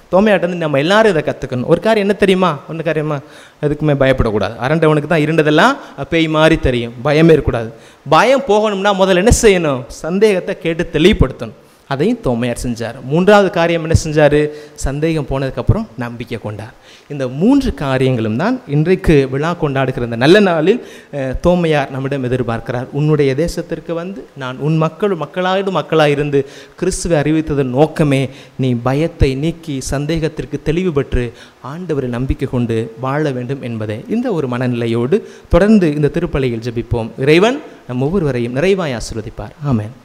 தோமையாட்ட வந்து நம்ம எல்லாரும் இதை கற்றுக்கணும் ஒரு காரியம் என்ன தெரியுமா ஒன்று காரியமா எதுக்குமே பயப்படக்கூடாது அரண்டவனுக்கு தான் இருண்டதெல்லாம் பேய் மாதிரி தெரியும் பயமே இருக்கக்கூடாது பயம் போகணும்னா முதல்ல என்ன செய்யணும் சந்தேகத்தை கேட்டு தெளிவுபடுத்தணும் அதையும் தோமையார் செஞ்சார் மூன்றாவது காரியம் என்ன செஞ்சார் சந்தேகம் போனதுக்கப்புறம் நம்பிக்கை கொண்டார் இந்த மூன்று காரியங்களும் தான் இன்றைக்கு விழா கொண்டாடுகிற இந்த நல்ல நாளில் அஹ், தோமையார் நம்மிடம் எதிர்பார்க்கிறார் உன்னுடைய தேசத்திற்கு வந்து நான் உன் மக்கள் மக்களாயிடு மக்களாக இருந்து கிறிஸ்துவை அறிவித்ததன் நோக்கமே நீ பயத்தை நீக்கி சந்தேகத்திற்கு தெளிவு பெற்று ஆண்டவரில் நம்பிக்கை கொண்டு வாழ வேண்டும் என்பதே இந்த ஒரு மனநிலையோடு தொடர்ந்து இந்த திருப்பலியில் ஜெபிப்போம் இறைவன் நம் ஒவ்வொருவரையும் நிறைவாய் ஆசீர்வதிப்பார் ஆமென்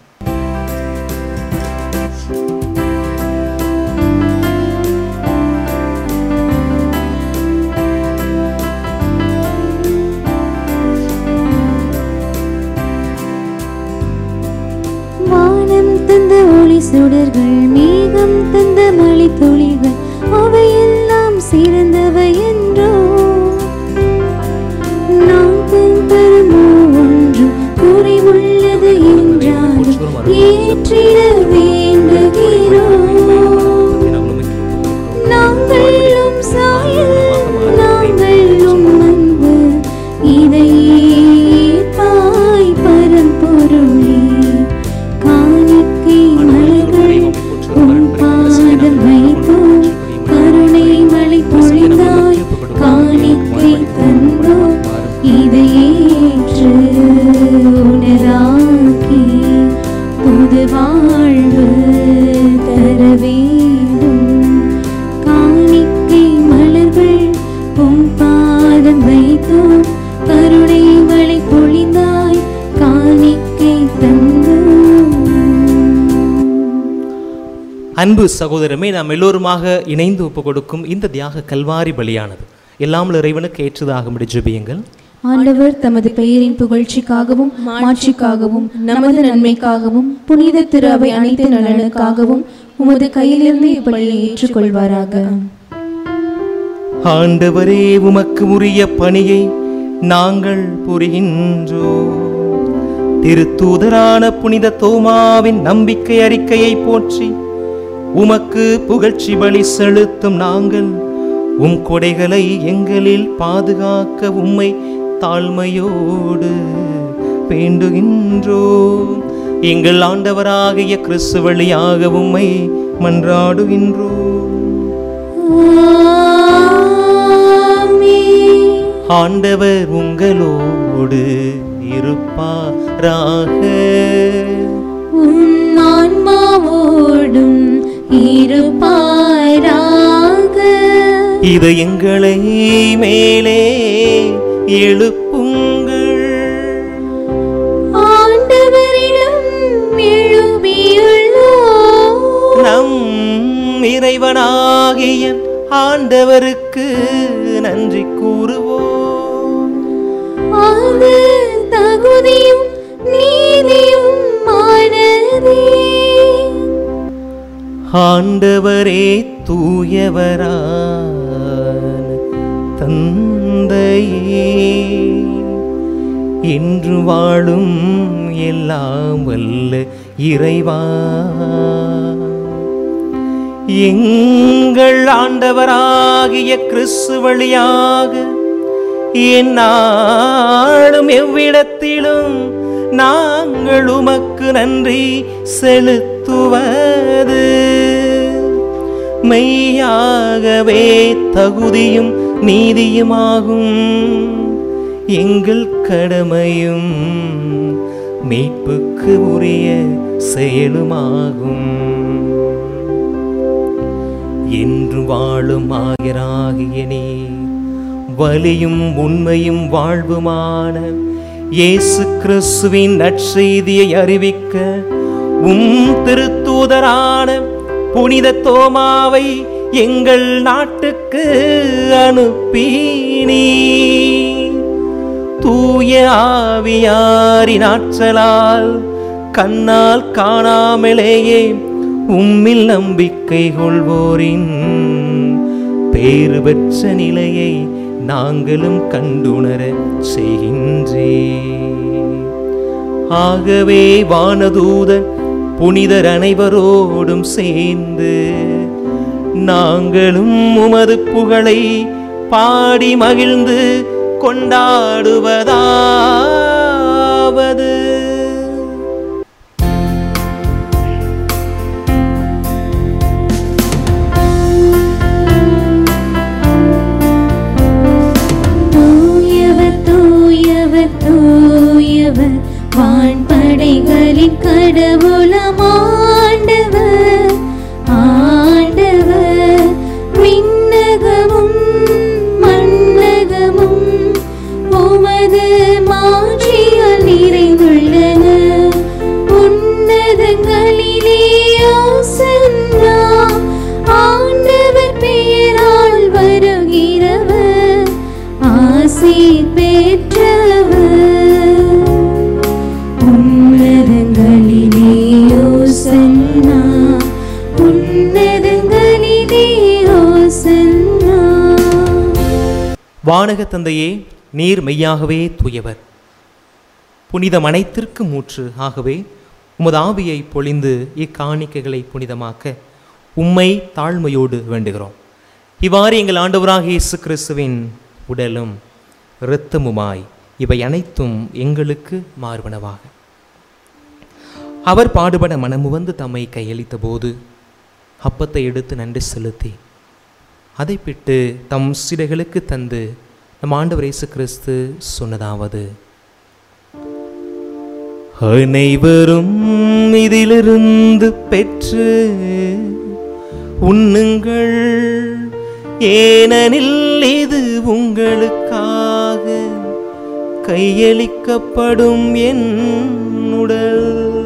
வானம் தந்த ஒளி சுடர்கள் மேகம் தந்த மழை துளிகள் அவையெல்லாம் சிறந்தவை என்றோ நாங்கள் தருமோ ஒன்றும் குறைவுள்ளது என்றாலும் ஏற்றிட வேண்டுகிறோம் நாங்களும் சாயல் நாங்களும் அன்பு இதையே பாய் பரம்பொருளே காணிக்கை மலர்கள் உன் பாதம் வைத்தோம் கருணை மழை பொழிந்தாய் காணிக்கை தந்தோம் இதையேற்று உணராக்கி புது வாழ்வு தர வேண்டும் காணிக்கை மலர்கள் உன் பாதம் வைத்தோம் கருணை மழை பொழிந்தாய் காணிக்கை தந்தோம் அன்பு சகோதரமே நாம் எல்லோருமாக இணைந்து ஒப்பு கொடுக்கும் இந்த தியாக கல்வாரி பலியானது எல்லாம் இறைவனுக்கு ஏற்றதாகும்படி ஜெபியுங்கள் ஆண்டவர் தமது பெயரின் புகழ்ச்சிக்காகவும் மாட்சிக்காகவும் நமது நன்மைக்காகவும் புனித திரு அவை அனைத்து நலனுக்காகவும் உமது கையிலிருந்து இப்பலியை ஏற்றுக்கொள்வாராக ஆண்டவரே உமக்கு உரிய பணியை நாங்கள் புரிகின்றோம் திருத்தூதரான புனித தோமாவின் நம்பிக்கை அறிக்கையை போற்றி உமக்கு புகழ்ச்சி பலி செலுத்தும் நாங்கள் உம் கொடைகளை எங்களில் பாதுகாக்க உம்மை தாழ்மையோடு வேண்டுகின்றோம் எங்கள் ஆண்டவராகிய கிறிஸ்து வழியாக உம்மை மன்றாடுகின்றோம் ஆமென். ஆண்டவர் உங்களோடு இருப்பாராக உன் ஆன்மாவோடும் இருப்பாராக இது எங்களை மேலே எழுப்புங்கள் ஆண்டவரிடம் எழுப்பியுள்ளோம் நம் இறைவனாகிய ஆண்டவருக்கு நன்றி கூறுவோம் அது தகுதியும் நீதியும் ஆனதே ஆண்டவரே தூயவரான தந்தையே என்று வாழும் எல்லாம் வல்ல இறைவா எங்கள் ஆண்டவராகிய கிறிஸ்து வழியாக எந்நாளும் எவ்விடத்திலும் நாங்கள் உமக்கு நன்றி செலுத்துவது மெய்யாகவே தகுதியும் நீதியுமாகும் எங்கள் கடமையும் மீட்புக்கு உரிய செயலுமாகும் என்று வாழும் ஆயராகிய நீ வலியும் உண்மையும் வாழ்வுமான இயேசு கிறிஸ்துவின் நற்செய்தியை அறிவிக்க உம் திருத்தூதரான புனித தோமாவை எங்கள் நாட்டுக்கு அனுப்பினீ தூய ஆவியாரின் ஆற்றலால் கண்ணால் காணாமலேயே உம்மில் நம்பிக்கை கொள்வோரின் பேறு பெற்ற நிலையை நாங்களும் கண்டுணர செய்கின்றே ஆகவே வானதூதன் புனிதர் அனைவரோடும் சேர்ந்து நாங்களும் உமது புகழை பாடி மகிழ்ந்து கொண்டாடுவதாவது தூயவர் தூயவர் தூயவர் வான்படைகளின் கடவுளம் ஆண்டவர் ஆண்டவர் விண்ணகமும் மண்ணகமும் உமது மாட்சியால் நிறைந்துள்ளன உன்னதங்களிலே ஓசன்னா ஆண்டவர் பெயரால் வருகிறவர் ஆசி பெற்றவர் உன்னதங்களிலே ஓசன்னா உன்னதங்களிலே ஓசன்னா வானக தந்தையே நீர் மெய்யாகவே தூயவர் புனிதம் அனைத்திற்கு மூற்று ஆகவே உமது ஆவியை பொழிந்து இக்காணிக்கைகளை புனிதமாக்க உம்மை தாழ்மையோடு வேண்டுகிறோம் இவ்வாறு எங்கள் ஆண்டவராக இயேசு கிறிஸ்துவின் உடலும் இரத்தமுமாய் இவை அனைத்தும் எங்களுக்கு மார்பனவாக அவர் பாடுபட மனமுவந்து தம்மை கையளித்த போது அப்பத்தை எடுத்து நன்றி செலுத்தி அதை பிட்டு தம் சிடைகளுக்கு தந்து நம் ஆண்டவர் இயேசு கிறிஸ்து சொன்னதாவது அனைவரும் இதிலிருந்து பெற்று உண்ணுங்கள் ஏனெனில் இது உங்களுக்காக கையளிக்கப்படும் என் உடல்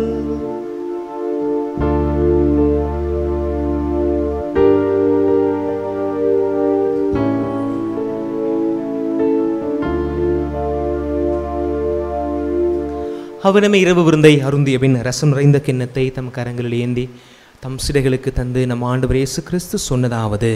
அவனமே இரவு விருந்தை அருந்திய பின் ரசம் நிறைந்த கிண்ணத்தை தம் கரங்களில் ஏந்தி தம் சிடைகளுக்கு தந்து நம் ஆண்டவர் இயேசு கிறிஸ்து சொன்னதாவது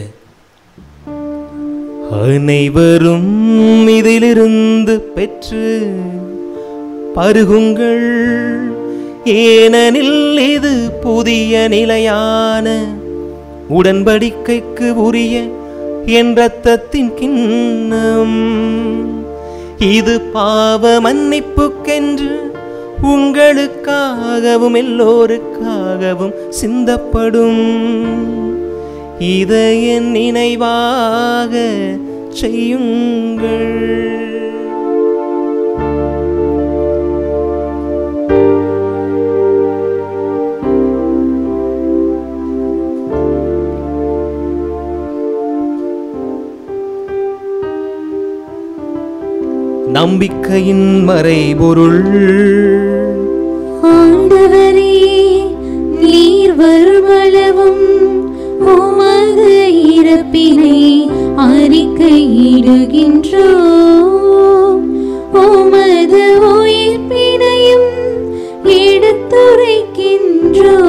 அனைவரும் இதிலிருந்து பெற்று பருகுங்கள் ஏனெனில் இது புதிய நிலையான உடன்படிக்கைக்கு உரிய என் இரத்தத்தின் கிண்ணம் இது பாவ மன்னிப்புக்கென்று உங்களுக்காகவும் எல்லோருக்காகவும் சிந்தப்படும் இதை என் நினைவாக செய்யுங்கள் நம்பிக்கையின் மறைபொருள் ஆண்டவரே நீர் வருமளவும் உமது இறப்பினை அறிக்கையிடுகின்றோ உமது உயிர்ப்பினையும் எடுத்துரைக்கின்றோ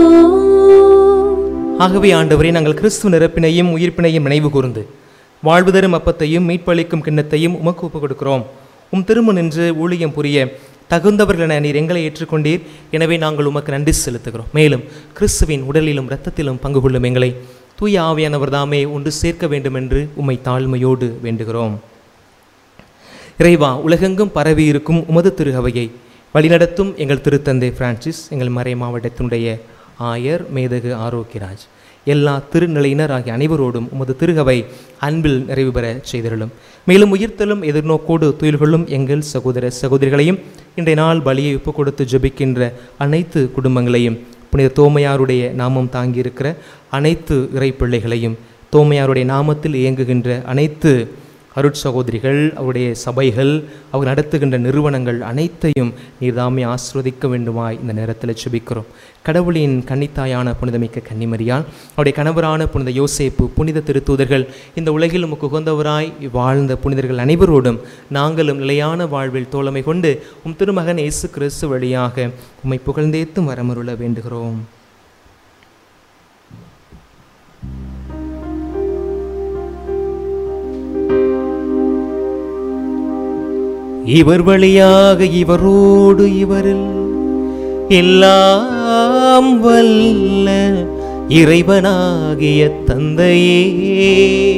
ஆகவே ஆண்டவரே நாங்கள் கிறிஸ்துவ நிரப்பினையும் உயிர்ப்பினையும் நினைவு கூர்ந்து வாழ்வு தரும் அப்பத்தையும் மீட்பளிக்கும் கிண்ணத்தையும் உமக்கு ஒப்புக் கொடுக்கிறோம் உம் திரும்ப நின்று ஊழியம் புரிய தகுந்தவர்கள் என நீர் எங்களை ஏற்றுக்கொண்டீர் எனவே நாங்கள் உமக்கு நன்றி செலுத்துகிறோம் மேலும் கிறிஸ்துவின் உடலிலும் இரத்தத்திலும் பங்கு கொள்ளும் எங்களை தூய ஆவியானவர் தாமே ஒன்று சேர்க்க வேண்டும் என்று உம்மை தாழ்மையோடு வேண்டுகிறோம் இறைவா உலகெங்கும் பரவி இருக்கும் உமது திருகவையை வழிநடத்தும் எங்கள் திருத்தந்தை பிரான்சிஸ் எங்கள் மறை மாவட்டத்தினுடைய ஆயர் மேதகு ஆரோக்கியராஜ் எல்லா திருநிலையினர் ஆகிய அனைவரோடும் உமது திருகவை அன்பில் நிறைவு பெற செய்திருளும் மேலும் உயிர்த்தலும் எதிர்நோக்கோடு துயில்களும் எங்கள் சகோதர சகோதரிகளையும் இன்றைய நாள் பலியை ஒப்புக் கொடுத்து ஜெபிக்கின்ற அனைத்து குடும்பங்களையும் புனித தோமையாருடைய நாமம் தாங்கியிருக்கிற அனைத்து இறை பிள்ளைகளையும் தோமையாருடைய நாமத்தில் இயங்குகின்ற அனைத்து அருட்சகோதரிகள் அவருடைய சபைகள் அவர் நடத்துகின்ற நிறுவனங்கள் அனைத்தையும் நீர்தாமே ஆஸ்வதிக்க வேண்டுமாய் இந்த நேரத்தில் செபிக்கிறோம் கடவுளின் கன்னித்தாயான புனிதமிக்க கன்னிமரியால் அவருடைய கணவரான புனித யோசேப்பு புனித திருத்தூதர்கள் இந்த உலகில் உமக்கு உகந்தவராய் வாழ்ந்த புனிதர்கள் அனைவரோடும் நாங்களும் நிலையான வாழ்வில் தோழமை கொண்டு உம் திருமகன் இயேசு கிறிஸ்து வழியாக உம்மை புகழ்ந்தேத்தும் வரமருள வேண்டுகிறோம் இவர் வழியாக இவரோடு இவரில் எல்லாம் வல்ல இறைவனாகிய தந்தையே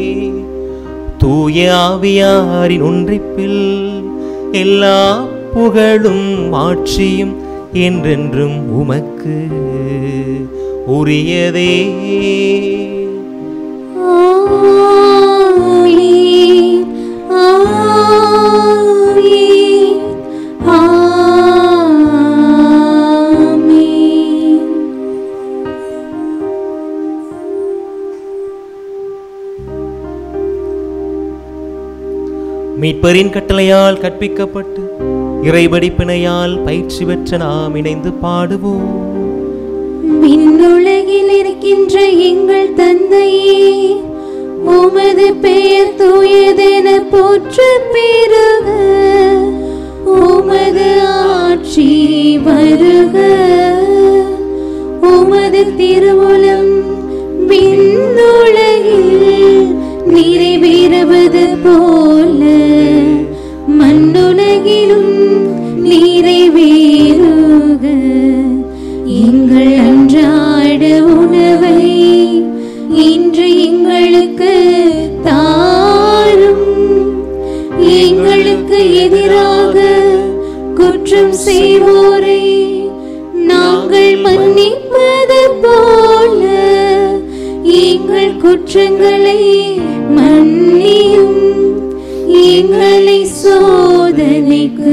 தூய ஆவியாரின் ஒன்றிப்பில் எல்லா புகழும் ஆட்சியும் என்றென்றும் உமக்கு உரியதே ஆமென். ஆமென். ஆமென். மீட்பரின் கட்டளையால் கற்பிக்கப்பட்டு இறைபடிப்பினையால் பயிற்சி பெற்ற நாம் இணைந்து பாடுவோம் விண்ணுலகில் இருக்கின்ற எங்கள் தந்தையே உமது பெயர் தூயதென போற்ற பெருக உமது ஆட்சி வருக உமது திருவுளம் விண்ணுலகில் நிறைவேறுவது போல மண்ணுலகிலும் நிறைவேறுக எங்கள் அன்றாட உணவை இன்று எங்களுக்கு தாரும் எங்களுக்கு எதிராக குற்றம் செய்வோரை நாங்கள் மன்னிப்பது போல எங்கள் குற்றங்களை மன்னியும் எங்களை சோதனைக்கு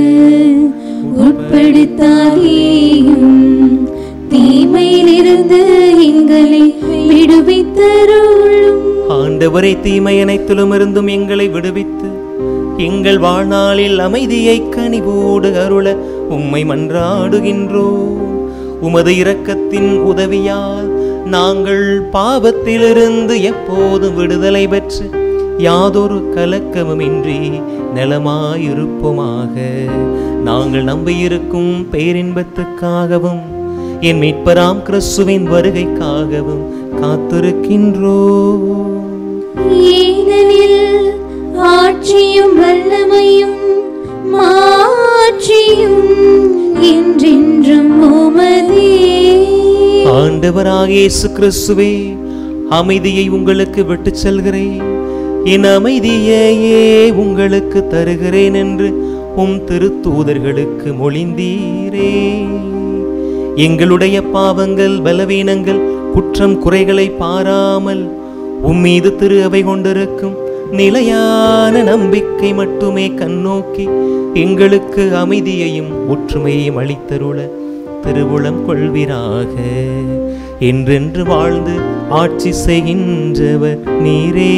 உட்படுத்தாதேயும் தீமையிலிருந்து எங்களை விடுவித்தருளும் ஆண்டவரை தீமை அனைத்திலும் இருந்தும் எங்களை விடுவித்து எங்கள் வாழ்நாளில் அமைதியை கனிவோடு அருள உம்மை மன்றாடுகின்றோம் உமது இரக்கத்தின் உதவியால் நாங்கள் பாவத்திலிருந்து எப்போதும் விடுதலை பெற்று யாதொரு கலக்கமுமின்றி நலமாயிருப்போமாக நாங்கள் நம்பியிருக்கும் பேரின்பத்துக்காகவும் என் மீட்பராம் கிறிஸ்துவின் வருகைக்காகவும் காத்திருக்கின்றோம் ஏனெனில் ஆட்சியும் வல்லமையும் மாட்சியும் என்றென்றும் உமதே ஆண்டவராக இயேசு கிறிஸ்துவே அமைதியை உங்களுக்கு விட்டுச் செல்கிறேன் என் அமைதியையே உங்களுக்கு தருகிறேன் என்று உம் திருத்தூதர்களுக்கு மொழிந்தீரே எங்களுடைய பாவங்கள் பலவீனங்கள் குற்றம் குறைகளை பாராமல் உம்மீது திரு அவை கொண்டிருக்கும் நிலையான நம்பிக்கை மட்டுமே கண்ணோக்கி எங்களுக்கு அமைதியையும் ஒற்றுமையையும் அளித்தருள திருவுளம் கொள்வீராக என்றென்று வாழ்ந்து ஆட்சி செய்கின்றவர் நீரே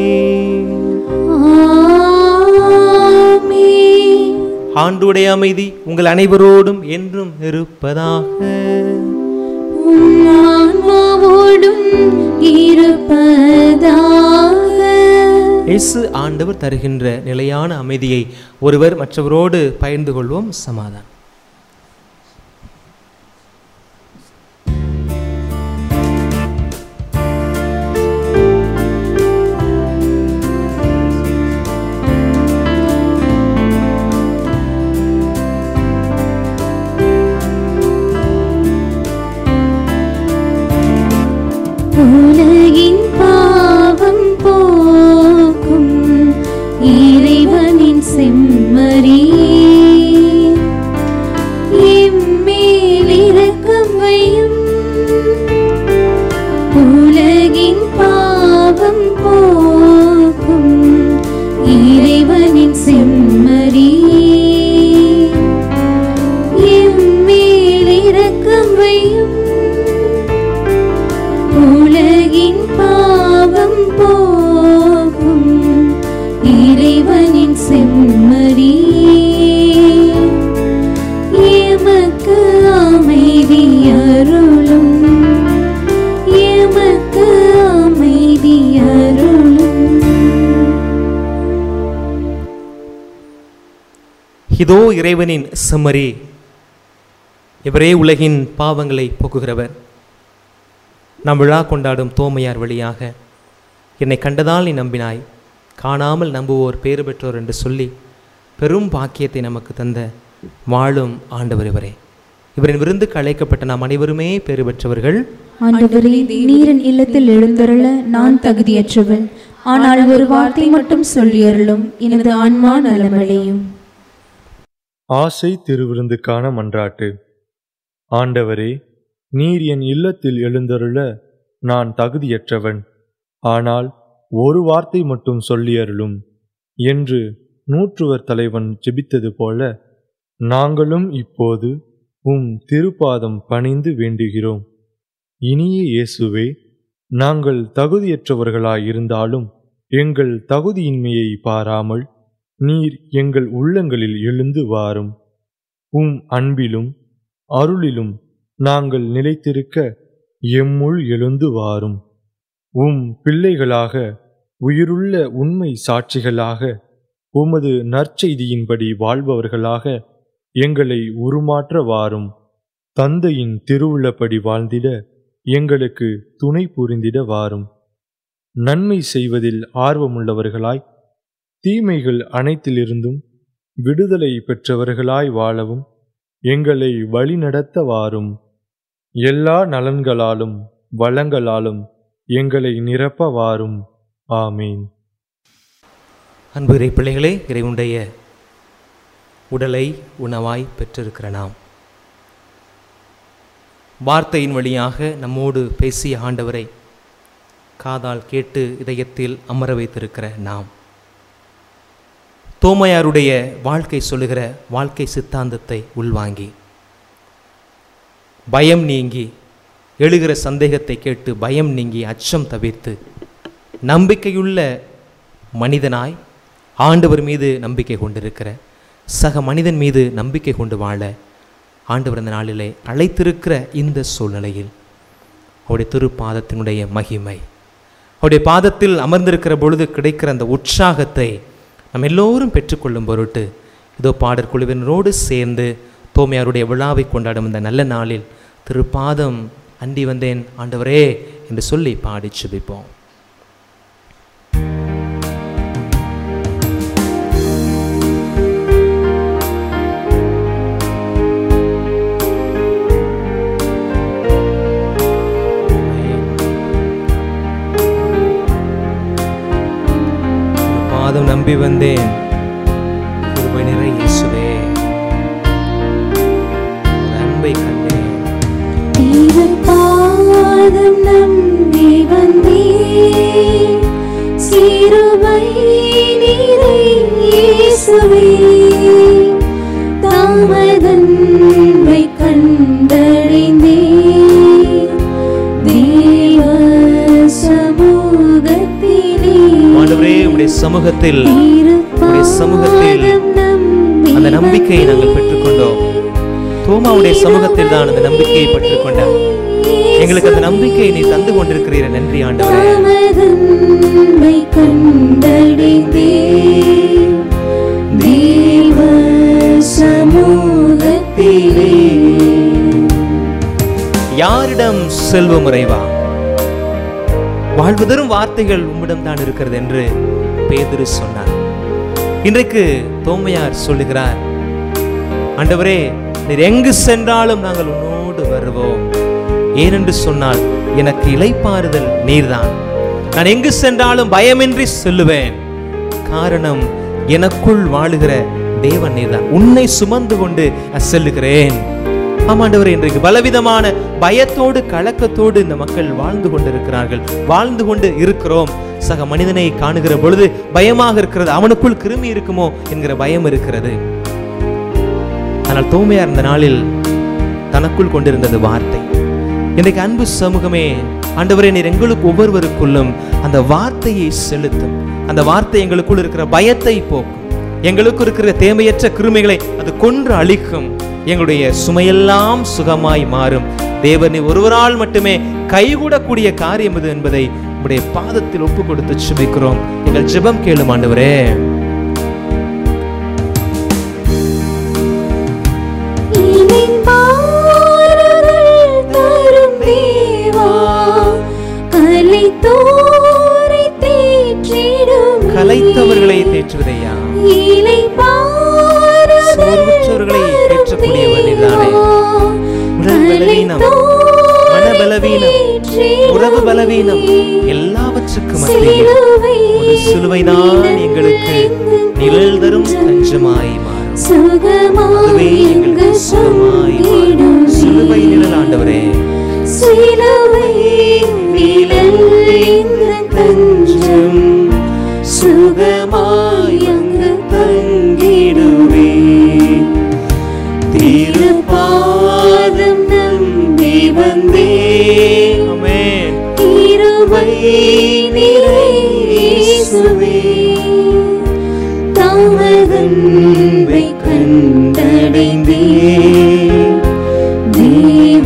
ஆமென். ஆண்டுடைய அமைதி உங்கள் அனைவரோடும் என்றும் இருப்பதாக உம் ஆன்மாவோடும் இருப்பதாக இயேசு ஆண்டவர் தருகின்ற நிலையான அமைதியை ஒருவர் மற்றவரோடு பகிர்ந்து கொள்வோம் சமாதானம் உலகின் பாவம் போக்கும் இறைவனின் செம்மறி எம்மேல் இரக்கம் வையும் உலகின் பாவம் போக்கும் இறைவனின் செம்மறி எம்மேல் இரக்கம் வையும் உலகின் பாவம் போகும் இறைவனின் செம்மறி எமக்கு அமைதி அருளும் எமக்கு அமைதி அருளும் இதோ இறைவனின் செம்மறி இவரே உலகின் பாவங்களை போக்குகிறவர் நாம் விழா கொண்டாடும் தோமையார் வழியாக என்னை கண்டதால் நீ நம்பினாய் காணாமல் நம்புவோர் பேறு பெற்றோர் என்று சொல்லி பெரும் பாக்கியத்தை நமக்கு தந்த வாழும் ஆண்டவர் இவரே இவரின் விருந்துக்கு அழைக்கப்பட்ட நாம் அனைவருமே பேறு பெற்றவர்கள் ஆண்டவரே நீரின் இல்லத்தில் எழுந்தருள நான் தகுதியற்றவள் ஆனால் ஒரு வார்த்தை மட்டும் சொல்லியருளும் எனது ஆன்மா நலமடையும் ஆசை திருவிருந்துக்கான மன்றாட்டு ஆண்டவரே நீர் என் இல்லத்தில் எழுந்தருள நான் தகுதியற்றவன் ஆனால் ஒரு வார்த்தை மட்டும் சொல்லியருளும் என்று நூற்றுவர் தலைவன் ஜெபித்தது போல நாங்களும் இப்போது உம் திருப்பாதம் பணிந்து வேண்டுகிறோம் இனிய இயேசுவே நாங்கள் தகுதியற்றவர்களாயிருந்தாலும் எங்கள் தகுதியின்மையை பாராமல் நீர் எங்கள் உள்ளங்களில் எழுந்து வாரும் உம் அன்பிலும் அருளிலும் நாங்கள் நிலைத்திருக்க எம்முள் எழுந்து வாரும் உம் பிள்ளைகளாக உயிருள்ள உண்மை சாட்சிகளாக உமது நற்செய்தியின்படி வாழ்பவர்களாக எங்களை உருமாற்ற வாரும் தந்தையின் திருவுள்ளப்படி வாழ்ந்திட எங்களுக்கு துணை புரிந்திட வாரும் நன்மை செய்வதில் ஆர்வமுள்ளவர்களாய் தீமைகள் அனைத்திலிருந்தும் விடுதலை பெற்றவர்களாய் வாழவும் எங்களை வழிநடத்த வாரும் எல்லா நலன்களாலும் வளங்களாலும் எங்களை நிரப்ப வாரும் ஆமீன் அன்பு இறை பிள்ளைகளே இறைவனுடைய உடலை உணவாய் பெற்றிருக்கிற நாம் வார்த்தையின் வழியாக நம்மோடு பேசிய ஆண்டவரை காதால் கேட்டு இதயத்தில் அமர வைத்திருக்கிற நாம் தோமையாருடைய வாழ்க்கை சொல்லுகிற வாழ்க்கை சித்தாந்தத்தை உள்வாங்கி பயம் நீங்கி எழுகிற சந்தேகத்தை கேட்டு பயம் நீங்கி அச்சம் தவிர்த்து நம்பிக்கையுள்ள மனிதனாய் ஆண்டவர் மீது நம்பிக்கை கொண்டிருக்கிற சக மனிதன் மீது நம்பிக்கை கொண்டு வாழ ஆண்டவர் இந்த நாளிலே அழைத்திருக்கிற இந்த சூழ்நிலையில் அவருடைய திருப்பாதத்தினுடைய மகிமை அவருடைய பாதத்தில் அமர்ந்திருக்கிற பொழுது கிடைக்கிற அந்த உற்சாகத்தை நம்ம எல்லோரும் பெற்றுக்கொள்ளும் பொருட்டு இதோ பாடற் குழுவினரோடு சேர்ந்து தோமையாருடைய விழாவை கொண்டாடும் இந்த நல்ல நாளில் திருப்பாதம் அண்டி வந்தேன் ஆண்டவரே என்று சொல்லி பாடி சுபிப்போம் பாதம் நம்பி வந்தேன் கிருபை நிறை இயேசுவே உமது அன்பை கண்டேன் தேவன் பாதம் நம்பி வந்தே சிறுமை நீரை இயேசுவே தாமதன்மை கண்டடைந்தே தேவ சமூகத்திலே ஆண்டவரே உம்முடைய சமூகத்தில் உம்முடைய சமூகத்தில் அந்த நம்பிக்கையை நாங்கள் பெற்றுக்கொண்டோம் தோமாவுடைய சமூகத்தில் தான் அந்த நம்பிக்கையை பெற்றுக்கொண்டார் எங்களுக்கு அந்த நம்பிக்கையை நீ தந்து கொண்டிருக்கிறீர நன்றி ஆண்டவரே தாமதன்மை கண்டடைந்தே தேவ சமூகத்திலே யாரிடம் செல்வம் உறைவா வாழ்வு தரும் வார்த்தைகள் உம்மிடம் தான் இருக்கிறது என்று பேதுரு சொன்னார் இன்றைக்கு தோமையார் சொல்லுகிறார் ஆண்டவரே நீர் எங்கு சென்றாலும் நாங்கள் உன்னோடு வருவோம் ஏனென்று சொன்னால் எனக்கு இளைப்பாறுதல் நீர்தான் நான் எங்கு சென்றாலும் பயமின்றி சொல்லுவேன் காரணம் எனக்குள் வாழுகிற தேவன் நீர்தான் உன்னை சுமந்து கொண்டு நான் செல்லுகிறேன் ஆமாண்டவர் இன்றைக்கு பலவிதமான பயத்தோடு கலக்கத்தோடு இந்த மக்கள் வாழ்ந்து கொண்டிருக்கிறார்கள் வாழ்ந்து கொண்டு இருக்கிறோம் சக மனிதனை காணுகிற பொழுது பயமாக இருக்கிறது அவனுக்குள் கிருமி இருக்குமோ என்கிற பயம் இருக்கிறது ஆனால் தூய்மையார் இந்த நாளில் தனக்குள் கொண்டிருந்தது வார்த்தை இன்றைக்கு அன்பு சமூகமே ஆண்டவரே நீர் எங்களுக்கு ஒவ்வொருவருக்குள்ளும் அந்த வார்த்தையை செலுத்தும் அந்த வார்த்தை எங்களுக்குள் இருக்கிற பயத்தை போக்கும் எங்களுக்கு இருக்கிற தேவையற்ற கிருமிகளை அது கொன்று அழிக்கும் எங்களுடைய சுமையெல்லாம் சுகமாய் மாறும் தேவனை ஒருவரால் மட்டுமே கைகூடக்கூடிய காரியம் இது என்பதை உடைய பாதத்தில் ஒப்பு கொடுத்து சுமைக்கிறோம் எங்கள் ஜெபம் கேளும் ஆண்டவரே இனின் பாருதல் தரும் தேவா கலைத்தோரை தேற்றிடும் கலைத்தவர்களை தேற்றுவதையா இலை பாருதல் சோர்வுற்றவர்களை தேற்றக்கூடியவர் நீர்தானே. உடல் பலவீனம், மன பலவீனம், உறவு பலவீனம் எல்லாவற்றுக்கும் மத்தியில் ஒரு சிலுவைதான் எங்களுக்கு நிழல் தரும் தஞ்சமாய் மாறும் அதுவே எங்களுக்கு சுகமாய் மாறும் சிலுவை நிழல் ஆண்டவரே சிலுவை நிழல் இந்த தஞ்சம் சுகமாய் அங்கு தங்கிடுவே திருப்பாதம் நம்பி வந்தே ஆமென் இருவை நிறைசுவே தாமதன்பை கண்டடைந்தே தேவ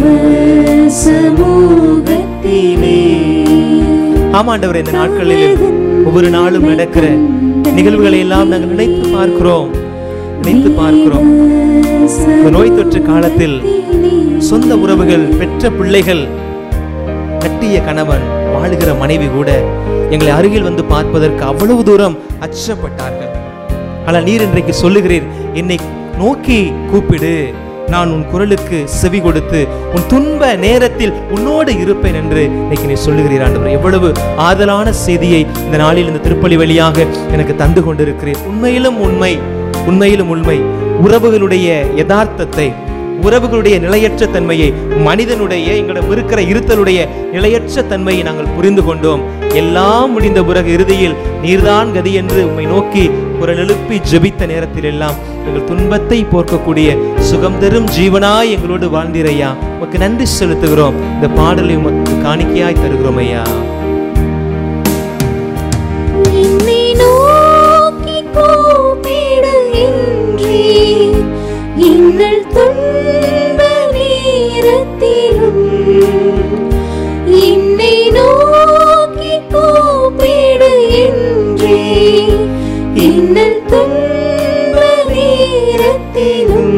சமூகத்திலே ஆமா ஆண்டவரே இந்த நாட்களில் ஒவ்வொரு நாளும் நடக்கிற நிகழ்வுகளை எல்லாம் நாங்கள் நினைத்து பார்க்கிறோம் நினைத்து பார்க்கிறோம் இந்த நோய் தொற்று காலத்தில் சொந்த உறவுகள் பெற்ற பிள்ளைகள் கட்டிய கணவன் வாழுகிற மனைவி கூட எங்களை அருகில் வந்து பார்ப்பதற்கு அவ்வளவு தூரம் அச்சப்பட்டார்கள் ஆனால் நீர் இன்றைக்கு சொல்லுகிறீர் என்னை நோக்கி கூப்பிடு நான் உன் குரலுக்கு செவி கொடுத்து உன் துன்ப நேரத்தில் உன்னோடு இருப்பேன் என்று இன்னைக்கு நீ சொல்லுகிறீர் ஆண்டவர் எவ்வளவு ஆதலான செய்தியை இந்த நாளில் இந்த திருப்பலி வழியாக எனக்கு தந்து கொண்டிருக்கிறீர் உண்மையிலும் உண்மை உண்மையிலும் உண்மை உறவுகளுடைய யதார்த்தத்தை உறவுகளுடைய நிலையற்ற தன்மையை மனிதனுடைய எங்களிடம் இருக்கிற இருத்தலுடைய நிலையற்ற தன்மையை நாங்கள் புரிந்து கொண்டோம் எல்லாம் முடிந்த பிறகு இறுதியில் நீர்தான் கதி என்று உம்மை நோக்கி குரல் எழுப்பி ஜெபித்த நேரத்தில் எல்லாம் எங்கள் துன்பத்தை போர்க்கக்கூடிய சுகம் தரும் ஜீவனாய் எங்களோடு வாழ்ந்தீரையா உமக்கு நன்றி செலுத்துகிறோம் இந்த பாடலை உமக்கு காணிக்கையாய் தருகிறோம் ஐயா என்னை நோக்கி கூப்பிடுகின்றே இன்னல் துன்ப நேரத்திலும் என்னை நோக்கி கூப்பிடுகின்றே இன்னல் துன்ப நேரத்திலும்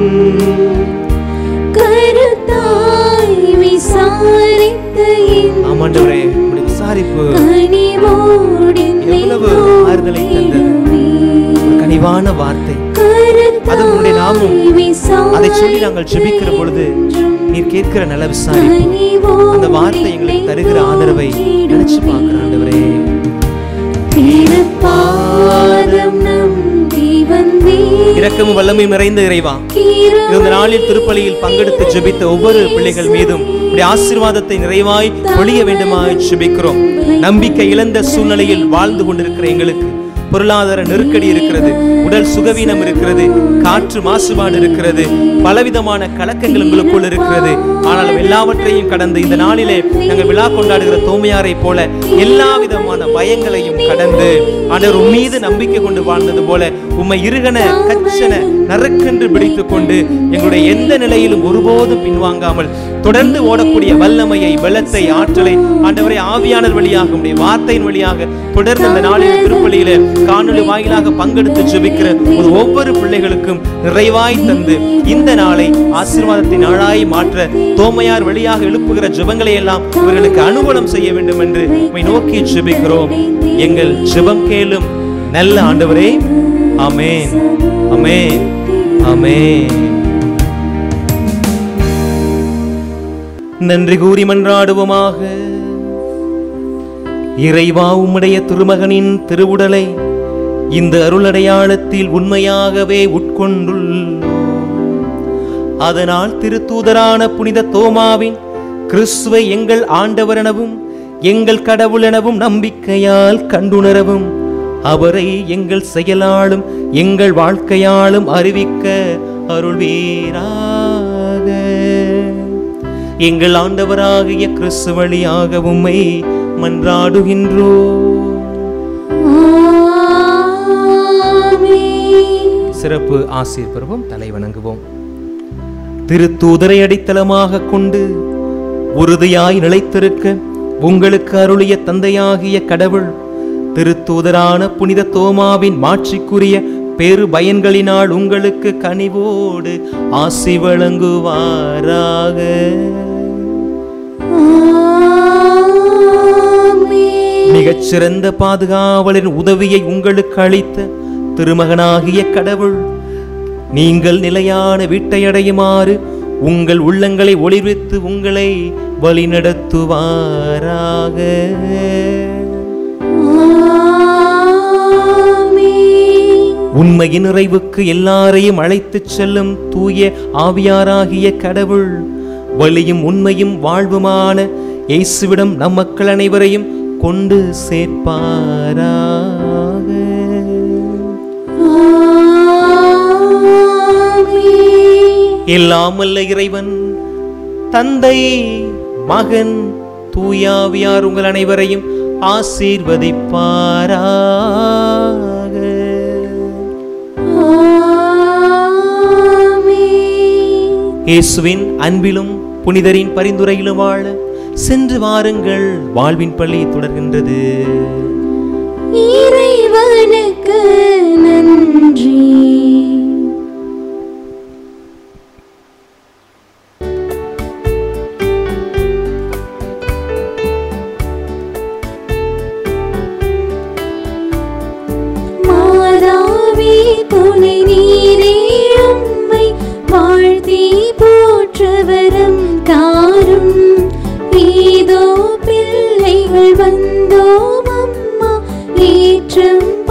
கருத்தாய் விசாரித்த என் ஆமாண்டவரே உம்முடைய விசாரிப்பு எவ்வளவு ஆறுதலை தந்தது. ஒரு கனிவான வார்த்தை அது உம்முடைய நாமம் அதை சொல்லி நாங்கள் ஜெபிக்கிற பொழுது நீர் கேட்கிற நல்ல விசாரிப்பு அந்த வார்த்தை எங்களுக்கு தருகிற ஆதரவை நினைச்சு பார்க்கிற ஆண்டவரே திருப்பாதம் நம்பி வந்தே இரக்கமும் வல்லமையும் நிறைந்த இறைவா இந்த நாளில் திருப்பலியில் பங்கெடுத்து ஜெபித்த ஒவ்வொரு பிள்ளைகள் மீதும் உடைய ஆசீர்வாதத்தை நிறைவாய் பொழிய வேண்டுமாய் ஜெபிக்கிறோம் நம்பிக்கை இழந்த சூழ்நிலையில் வாழ்ந்து கொண்டிருக்கிற எங்களுக்கு பொருளாதார நெருக்கடி இருக்கிறது உடல் சுகவீனம் இருக்கிறது காற்று மாசுபாடு இருக்கிறது பலவிதமான கலக்கங்கள் உங்களுக்குள் இருக்கிறது ஆனாலும் எல்லாவற்றையும் கடந்து இந்த நாளிலே நாங்கள் விழா கொண்டாடுகிற தோமையாரை போல எல்லா விதமான பயங்களையும் கடந்து ஆண்டவர் உம் மீது நம்பிக்கை கொண்டு வாழ்ந்தது போல உம்மை இருகன கச்சன நறுக்கென்று பிடித்துக் கொண்டு எங்களுடைய எந்த நிலையிலும் ஒருபோதும் பின்வாங்காமல் தொடர்ந்து ஓடக்கூடிய வல்லமையை பலத்தை ஆற்றலை ஆண்டவரை ஆவியாளர் வழியாக உடைய வார்த்தையின் வழியாக தொடர்ந்து இந்த நாளில் திருப்பலியில காணொளி வாயிலாக பங்கெடுத்து ஜெபிக்கிற ஒரு ஒவ்வொரு பிள்ளைகளுக்கும் நிறைவாய் தந்து இந்த நாளை ஆசீர்வாதத்தின் நாளாய் மாற்ற தோமையார் வழியாக எழுப்புகிற ஜெபங்களை எல்லாம் இவர்களுக்கு அனுகூலம் செய்ய வேண்டும் என்று உம்மை நோக்கி ஜெபிக்கிறோம் எங்கள் ஜெபம் கேளும் நல்ல ஆண்டவரே ஆமென் ஆமென் ஆமென் நன்றி கூறி மன்றாடுவோமாக இறைவா உம்முடைய திருமகனின் திருவுடலை இந்த அருளடையாளத்தில் உண்மையாகவே உட்கொண்டுள்ளோம் அதனால் திருத்தூதரான புனித தோமாவின் கிறிஸ்துவை எங்கள் ஆண்டவரெனவும் எங்கள் கடவுளெனவும் நம்பிக்கையால் கண்டுணரவும் அவரை எங்கள் செயலாலும் எங்கள் வாழ்க்கையாலும் அறிவிக்க அருள்வீராக எங்கள் ஆண்டவராகிய கிறிஸ்து வழியாக உம்மை மன்றாடுகின்றோம் சிறப்பு ஆசீர் பெறுவோம் தலை வணங்குவோம் திருத்தூதரை அடித்தளமாக கொண்டு உறுதியாய் நிலைத்திருக்க உங்களுக்கு அருளிய தந்தையாகிய கடவுள் திருத்தூதரான புனித தோமாவின் மாட்சிக்குரிய பெரு பயன்களினால் உங்களுக்கு கனிவோடு ஆசி வழங்குவாராக மிகச்சிறந்த பாதுகாவலரின் உதவியை உங்களுக்கு அளித்த திருமகனாகிய கடவுள் நீங்கள் நிலையான வீட்டை அடையுமாறு உங்கள் உள்ளங்களை ஒளிர்வித்து உங்களை வழிநடத்துவாராக ஆமென். உண்மையின் நிறைவுக்கு எல்லாரையும் அழைத்துச் செல்லும் தூய ஆவியாராகிய கடவுள் வழியும் உண்மையும் வாழ்வுமான இயேசுவிடம் நம் மக்கள் அனைவரையும் கொண்டு சேர்ப்பாராக ஆமென். எல்லாம் வல்ல இறைவன் தந்தை மகன் தூயாவியார் உங்கள் அனைவரையும் ஆசீர்வதிப்பாராக ஆமென். இயேசுவின் அன்பிலும் புனிதரின் பரிந்துரையிலும் வாழ சென்று வாருங்கள் வாழ்வின் பள்ளி தொடர்கின்றது இறைவனுக்கு நன்றி மாதாவே துணை நீரே உம்மை வாழ்த்தி போற்றவரம் தாரும் ஏதோ பிள்ளைகள் வந்தோம் அம்மா ஏற்றம்